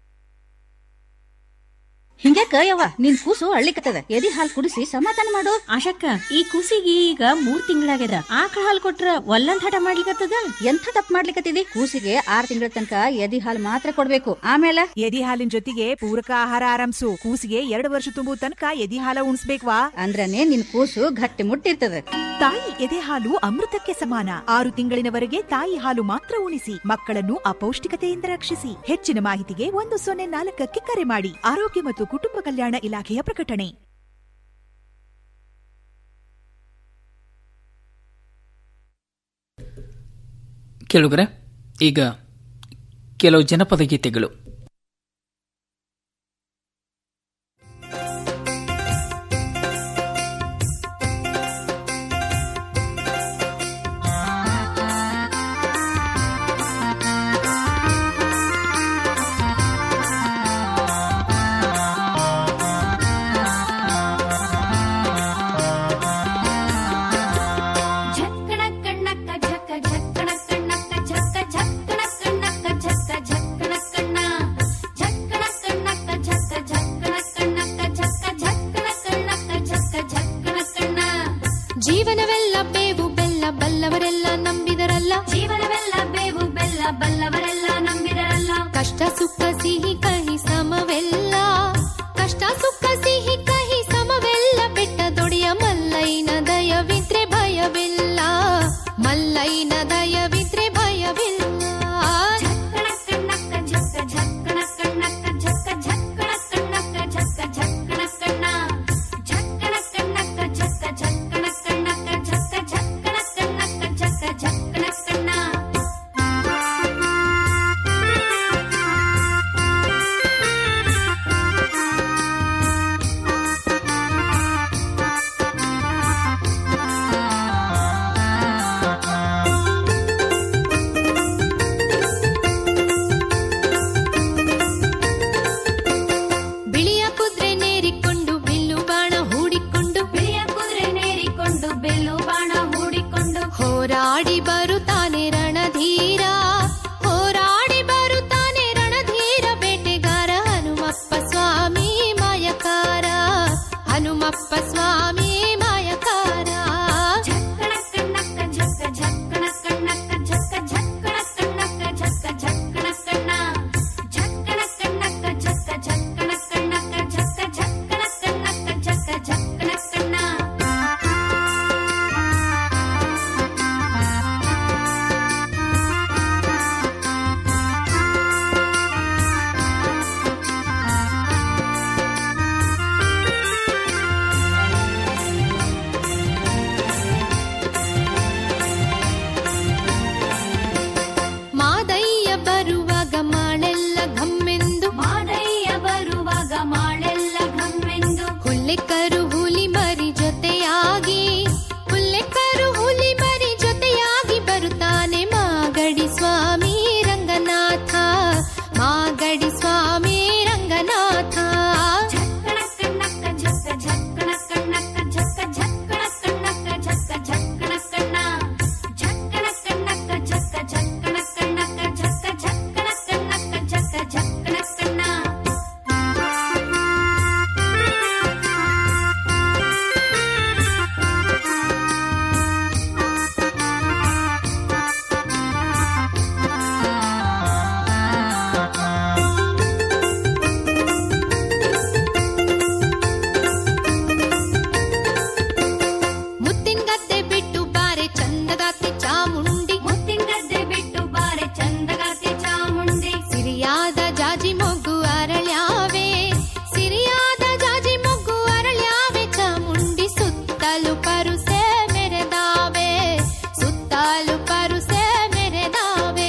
ಹಿಂಗ್ಯಾಕ ಯವ್ವ ನಿನ್ ಕೂಸು ಅಳ್ಳಿಕತ್ತದ ಎದಿ ಹಾಲ್ ಕುಡಿಸಿ ಸಮಾಧಾನ ಮಾಡು ಆಶಕ್ಕ ಈ ಕೂಸಿಗೆ ಈಗ ಮೂರ್ ತಿಂಗಳಾಗ್ಯದ ಆಕಳ ಹಾಲ್ ಕೊಟ್ರ ಒಲ್ಲಂದ್ ಹಠ ಮಾಡ್ಲಿಕತ್ತದ ಎಂಥ ತಪ್ಪು ಮಾಡ್ಲಿಕತ್ತಿದಿ ಕೂಸಿಗೆ ಆರ್ ತಿಂಗಳ ತನಕ ಎದಿ ಹಾಲ್ ಮಾತ್ರ ಕೊಡ್ಬೇಕು ಆಮೇಲೆ ಎದಿ ಹಾಲಿನ ಜೊತೆಗೆ ಪೂರಕ ಆಹಾರ ಆರಂಭಿಸು ಕೂಸಿಗೆ ಎರಡು ವರ್ಷ ತುಂಬು ತನಕ ಎದಿ ಹಾಲ ಉಣಿಸ್ಬೇಕ್ವಾ ಅಂದ್ರನೇ ನಿನ್ ಕೂಸು ಗಟ್ಟಿ ಮುಟ್ಟಿರ್ತದ ತಾಯಿ ಎದೆ ಹಾಲು ಅಮೃತಕ್ಕೆ ಸಮಾನ ಆರು ತಿಂಗಳಿನವರೆಗೆ ತಾಯಿ ಹಾಲು ಮಾತ್ರ ಉಣಿಸಿ ಮಕ್ಕಳನ್ನು ಅಪೌಷ್ಟಿಕತೆಯಿಂದ ರಕ್ಷಿಸಿ ಹೆಚ್ಚಿನ ಮಾಹಿತಿಗೆ ಒಂದು ಸೊನ್ನೆ ನಾಲ್ಕಕ್ಕೆ ಕರೆ ಮಾಡಿ ಆರೋಗ್ಯ ಮತ್ತು ಕುಟುಂಬ ಕಲ್ಯಾಣ ಇಲಾಖೆಯ ಪ್ರಕಟಣೆ ಕೇಳುಗರೆ ಈಗ ಕೆಲವು ಜನಪದ ಗೀತೆಗಳು ಹೋರಾಡಿ ಬರುತ್ತಾನೆ ರಣಧೀರ ಹೋರಾಡಿ ಬರುತ್ತಾನೆ ರಣಧೀರ ಬೇಟೆಗಾರ ಹನುಮಪ್ಪ ಸ್ವಾಮಿ ಮಾಯಕಾರ ಹನುಮಪ್ಪ ಸ್ವಾಮಿ ಮಾಯಕಾರ ಮಾದಯ್ಯ ಬರುವಾಗ ಮಾಳೆಲ್ಲ ಘಮ್ಮೆಂದು ಮಾದಯ್ಯ ಬರುವಾಗ ಮಾಳೆಲ್ಲ ಘಮ್ಮೆಂದು ಹುಲ್ಲೆಕ್ಕರು ಹುಲಿ ಮರಿ ಜೊತೆಯಾಗಿ ಹುಲ್ಲೆಕ್ಕರು ಹುಲಿ ಮರಿ ಜೊತೆಯಾಗಿ ಬರುತ್ತಾನೆ ಮಾಗಡಿ ಸ್ವಾಮಿ ರಂಗನಾಥ ಮಾಗಡಿ ಸ್ವಾಮಿ ರಂಗನಾಥ ಮುತ್ತಿನ ಗದ್ದೆ ಬಿಟ್ಟು ಬಾರೆ ಚಂದಗಾತಿ ಚಾಮುಂಡಿ ಮುತ್ತಿನ ಗದ್ದೆ ಬಿಟ್ಟು ಬಾರೆ ಚಂದಗಾತಿ ಚಾಮುಂಡಿ ಸಿರಿಯಾದ ಜಾಜಿ ಮೊಗ್ಗು ಅರಳ್ಯಾವೆ ಸಿರಿಯಾದ ಜಾಜಿ ಮೊಗ್ಗು ಅರಳ್ಯಾವೆ ಚಾಮುಂಡಿ ಸುತ್ತಲೂ ಪರುಸೆ ಮೆರೆದಾವೆ ಸುತ್ತಲೂ ಪರುಸೆ ಮೆರೆದಾವೆ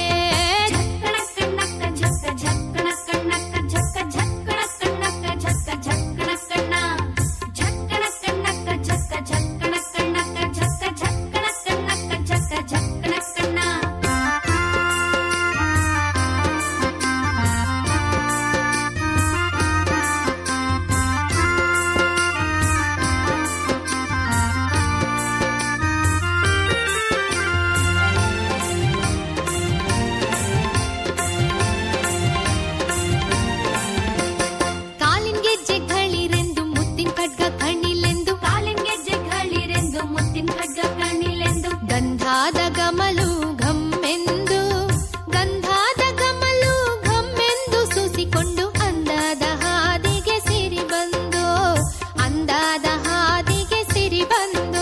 ಕಾಲಿನ ಗೆಜ್ಜೆ ಗಳಿರೆಂದು ಮುತ್ತಿನ ಖಡ್ಗ ಕಣ್ಣಿಲೆಂದು ಕಾಲಿನ ಗೆಜ್ಜೆ ಗಳಿರೆಂದು ಮುತ್ತಿನ ಖಡ್ಗ ಕಣ್ಣಿಲೆಂದು ಗಂಧಾದ ಗಮಲು ಘಮ್ಮೆಂದು ಗಂಧಾದ ಗಮಲು ಘಮ್ಮೆಂದು ಸೂಸಿಕೊಂಡು ಅಂದಾದ ಹಾದಿಗೆ ಸಿರಿ ಬಂದು ಅಂದಾದ ಹಾದಿಗೆ ಸಿರಿ ಬಂದು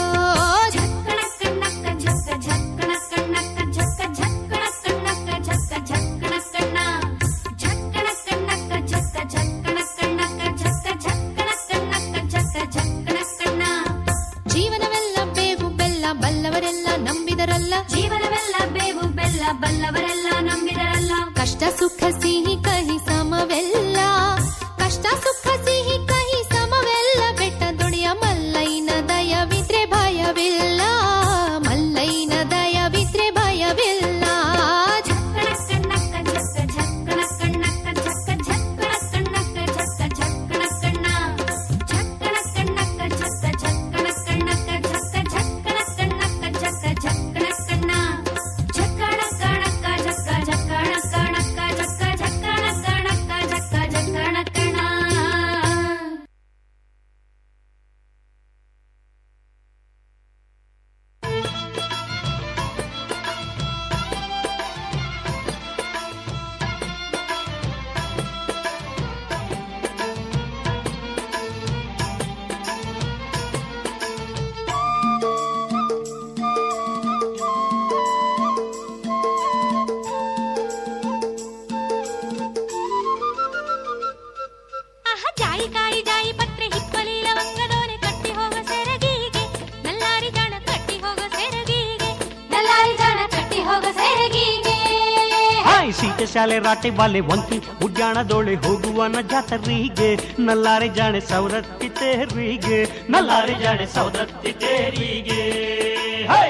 ಜೀವನವೆಲ್ಲ ಬೇವು ಬೆಲ್ಲ ಬಲ್ಲವರೆಲ್ಲ ನಂಬಿದರಲ್ಲ ಜೀವನವೆಲ್ಲ ಬೇವು ಬೆಲ್ಲ ಬಲ್ಲವರೆಲ್ಲ ನಂಬಿದರಲ್ಲ ಕಷ್ಟ ಸುಖ ಸಿಹಿ ಕಹಿ ಸಮವೆಲ್ಲ ಕಷ್ಟ ಸುಖ ಸಿಹಿ ಕಹಿ ಸಮವೆಲ್ಲ ಬೆಟ್ಟ ದುಡಿಯ ಮಲ್ಲೈನ ದಯವಿದ್ರೆ ಭಯವಿಲ್ಲ ಮಲ್ಲೈನ ದಯವಿದ್ರೆ ಭಯವಿಲ್ಲ ಆಹ ಜಾಯಿಕಾಯಿ ಜಾಯಿ ಪತ್ರೆ ಹಿಪ್ಪಲಿ ಲವಂಗದೋನೆ ಕಟ್ಟಿ ಹೋಗ ಸೆರಗಿಗೆ ನಲ್ಲಾರಿ ಜಾಣ ಕಟ್ಟಿ ಹೋಗ ಸೆರಗಿಗೆ ನಲ್ಲಾರಿ ಜಾಣ ಕಟ್ಟಿ ಹೋಗ ಸೆರಗಿಗೆ ಹಾಯ್ ಸೀತೆ ಶಾಲೆ ರಾಟೆ ಬಾಲೆ ವಂತಿ ಉಡ್ಯಾಣದೊಳೆ ಹೋಗುವನ ಜಾತರಿಗೆ ನಲ್ಲಾರೆ ಜಾಣೆ ಸವದತ್ತಿ ತೇರಿಗೆ ನಲ್ಲಾರೆ ಜಾಣೆ ಸವದತ್ತಿ ತೇರಿಗೆ ಹೈ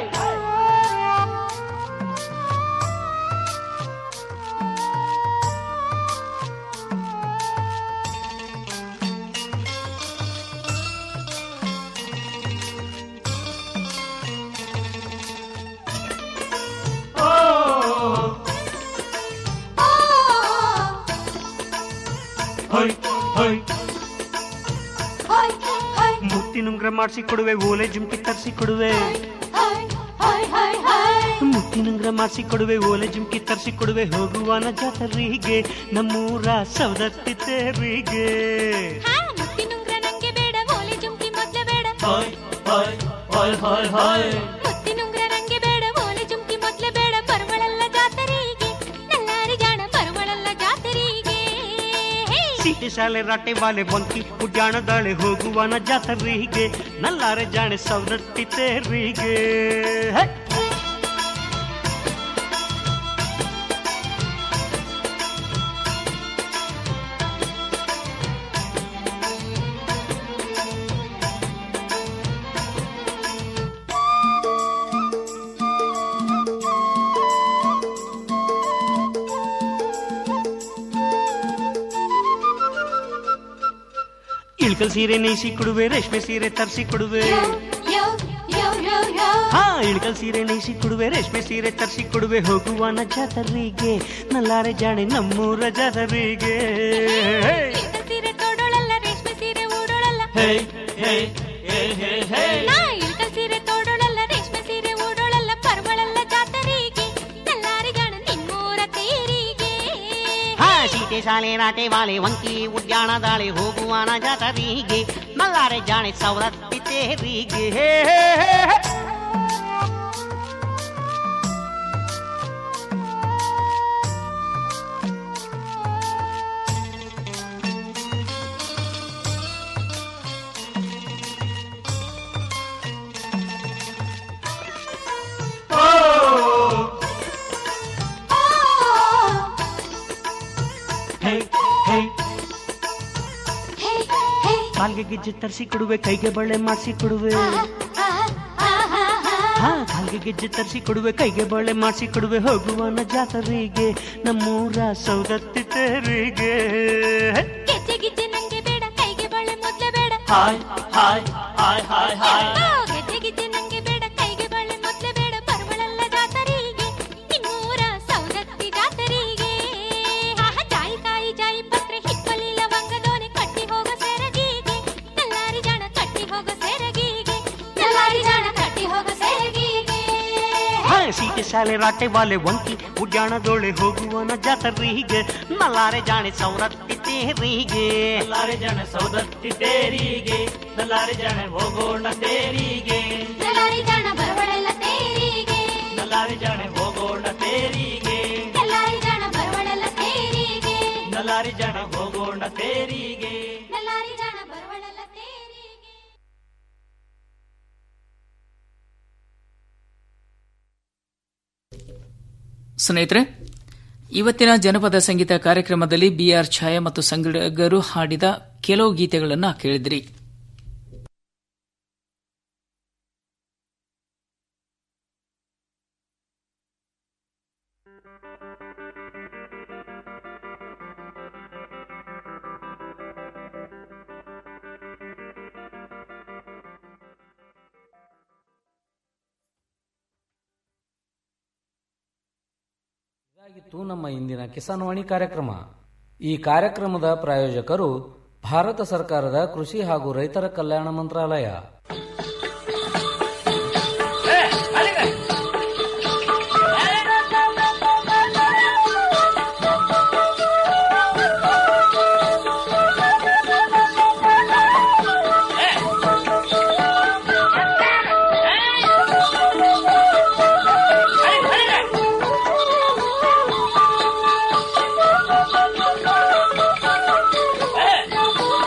ಮುತ್ತಿನುಂಗ್ರ ಮಾಡಿಸಿ ಕೊಡುವೆ ಓಲೆ ಜುಮ್ಕಿ ತರಿಸಿ ಕೊಡುವೆ ಮುತ್ತಿನುಂಗ್ರ ಮಾಡಿಸಿ ಕೊಡುವೆ ಓಲೆ ಜುಮ್ಕಿ ತರಿಸಿ ಕೊಡುವೆ ಹೋಗುವನ ಜಾತರಿಗೆ ನಮ್ಮೂರ ಸವದತ್ತಿ ತೇರಿಗೆ ಮುತ್ತಿನುಂಗ್ರ ನಂಗೆ ಬೇಡ ಓಲೆ ಜುಮ್ಕಿ ಮೊದ್ಲ ಬೇಡ ಹಾಯ್ ಹಾಯ್ ಹಾಯ್ ಹಾಯ್ ಹಾಯ್ ಮುತ್ತಿನುಂಗ್ರ ನಂಗೆ ಬೇಡ ಓಲೆ ಜುಮ್ಕಿ ಮೊದ್ಲ ಬೇಡ ಬರುವಳಲ್ಲ ಜಾತರಿಗೆ ನಲ್ಲಾರಿ ಜಾಣ ಬರುವಳಲ್ಲ ಜಾತರಿಗೆ ಸೀಟೆ ಶಾಲೆ ರಾಟೆ ಬಾಲೆ ಬಂಕಿ ಉಡ್ಯಾಣ ದಾಳೆ ಹೋಗುವನ ಜಾತರಿಗೆ ನಲ್ಲಾರೆ ಜಾಣೆ ಸವದತ್ತಿ ತೇರಿಗೆ ಹೇ! ಇಳ್ಕಲ್ ಸೀರೆ ನೇಯಿಸಿ ಕೊಡುವೆ ರೇಷ್ಮೆ ಸೀರೆ ತರಿಸಿ ಕೊಡುವೆ ಹಾ ಇಳ್ಕಲ್ ಸೀರೆ ನೇಯಿಸಿ ಕೊಡುವೆ ರೇಷ್ಮೆ ಸೀರೆ ತರಿಸಿ ಕೊಡುವೆ ಹೋಗುವನ ಜಾತರಿಗೆ ನಲ್ಲಾರೆ ಜಾಣೆ ನಮ್ಮೂರ ಜಾತರಿಗೆ ಇಳ್ಕಲ್ ಸೀರೆ ತೋಡೋಳಲ್ಲ ರೇಷ್ಮೆ ಸೀರೆ ಊಡೋಳಲ್ಲ ಹೇ ಹೇ ಹೇ ಹೇ ಹೇ ನಾ ಇಳ್ಕಲ್ ಸೀರೆ ತೋಡೋಳಲ್ಲ ರೇಷ್ಮೆ ಸೀರೆ ಊಡೋಳಲ್ಲ ಪರ್ವಳಲ್ಲ ಜಾತರಿಗೆ ನಲ್ಲಾರಿ ಜಾಣ ನಿಮ್ಮೂರ ತೇರಿಗೆ ಹಾ ಸೀತೆ ಶಾಲೆ ರಾಟೆ ಬಾಲೆ ವಂಕಿ ಉಡ್ಯಾಣ ದಾಳೆ ಹೋಗುವನ ಜಾತರಿಗೆ ನಲ್ಲಾರೆ ಜಾಣೆ ಸವದತ್ತಿ ತೇರಿಗೆ ಹೇ ಹೇ ಹೇ ಹೇ. ಹೇ ಹೇ ಕಾಲ್ಗೆ ಗೆಜ್ಜೆ ತರಿಸಿ ಕೊಡುವೆ ಕೈಗೆ ಬಳೆ ಮಾಡಿಸಿ ಕೊಡುವೆ ಹಾ ಕಾಲ್ಗೆ ಗೆಜ್ಜೆ ತರಿಸಿ ಕೊಡುವೆ ಕೈಗೆ ಬಳೆ ಮಾಡಿಸಿ ಕೊಡುವೆ ಹೋಗುವನ ಜಾತರಿಗೆ ನಮ್ಮೂರ ಸೌದತ್ತಿ ತೇರಿಗೆ ಗೆಜ್ಜೆ ಗಿಜ್ಜೆ ನಂಗೆ ಬೇಡ ಕೈಗೆ ಬಳೆ ಮೊದ್ಲ ಬೇಡ ಹಾಯ್ ಹಾಯ್ ಹಾಯ್ ಹಾಯ್ ಹಾಯ್ ಓ, ಗೆಜ್ಜೆ ಗಿಜ್ಜೆ ನಂಗೆ ಬೇಡ ಕೈಗೆ ಬಳೆ ಮೊದ್ಲ ಬೇಡ ಬರುವಳಲ್ಲ ಜಾತರಿಗೆ ನಿಮ್ಮೂರ ಸೌದತ್ತಿ ಜಾತರಿಗೆ ಆಹ, ಜಾಯಿ ಕಾಯಿ ಜಾಯಿ ಪತ್ರೆ ಹಿಪ್ಪಲಿ ಲವಂಗದೋನೆ ಕಟ್ಟಿ ಹೋಗೋ ಸೆರಗಿಗೆ ನಲ್ಲಾರಿ ಜಾಣ ಕಟ್ಟಿ ಹೋಗೋ ಸೆರಗಿಗೆ ನಲ್ಲಾರಿ ಜಾಣ ಕಟ್ಟಿ ಹೋಗೋ ಸೆರಗಿಗೆ ಹಾ ಸೀತೆ ಶಾಲೆ ರಾಟೆ ಬಾಲೆ ವಂಕಿ ಉಡ್ಯಾಣದೊಳೆ ಹೋಗುವನ ಜಾತರಿಗೆ ನಲ್ಲಾರೆ ಜಾಣೆ ಸೌರತ್ತಿ ತೇರಿಗೆ ನಲ್ಲಾರೆ ಜಾಣೆ ಸೌದತ್ತಿ ತೇರಿಗೆ ನಲ್ಲಾರೆ ಜಾಣೆ ಹೋಗೋಣ ತೇರಿಗೆ ನಲ್ಲಾರಿ ಜಾಣ ಬರುವಳಲ್ಲ ತೇರಿಗೆ ನಲ್ಲಾರೆ ಜಾಣೆ ಹೋಗೋಣ ತೇರಿಗೆ ನಲ್ಲಾರಿ ಜಾಣ ಬರುವಳಲ್ಲ ತೇರಿಗೆ ನಲ್ಲಾರಿ ಜಾಣೆ ಹೋಗೋಣ ತೇರಿಗೆ ನಲ್ಲಾರಿ ಜಾಣ ಬರುವಳಲ್ಲ ತೇರಿಗೆ ಸ್ನೇಹಿತರೆ ಇವತ್ತಿನ ಜನಪದ ಸಂಗೀತ ಕಾರ್ಯಕ್ರಮದಲ್ಲಿ ಬಿಆರ್ ಛಾಯಾ ಮತ್ತು ಸಂಗಡಿಗರು ಹಾಡಿದ ಕೆಲವು ಗೀತೆಗಳನ್ನು ಕೇಳಿದ್ರಿ ಇದಾಗಿತ್ತು ನಮ್ಮ ಇಂದಿನ ಕಿಸಾನ್ವಾಣಿ ಕಾರ್ಯಕ್ರಮ ಈ ಕಾರ್ಯಕ್ರಮದ ಪ್ರಾಯೋಜಕರು ಭಾರತ ಸರ್ಕಾರದ ಕೃಷಿ ಹಾಗೂ ರೈತರ ಕಲ್ಯಾಣ ಮಂತ್ರಾಲಯ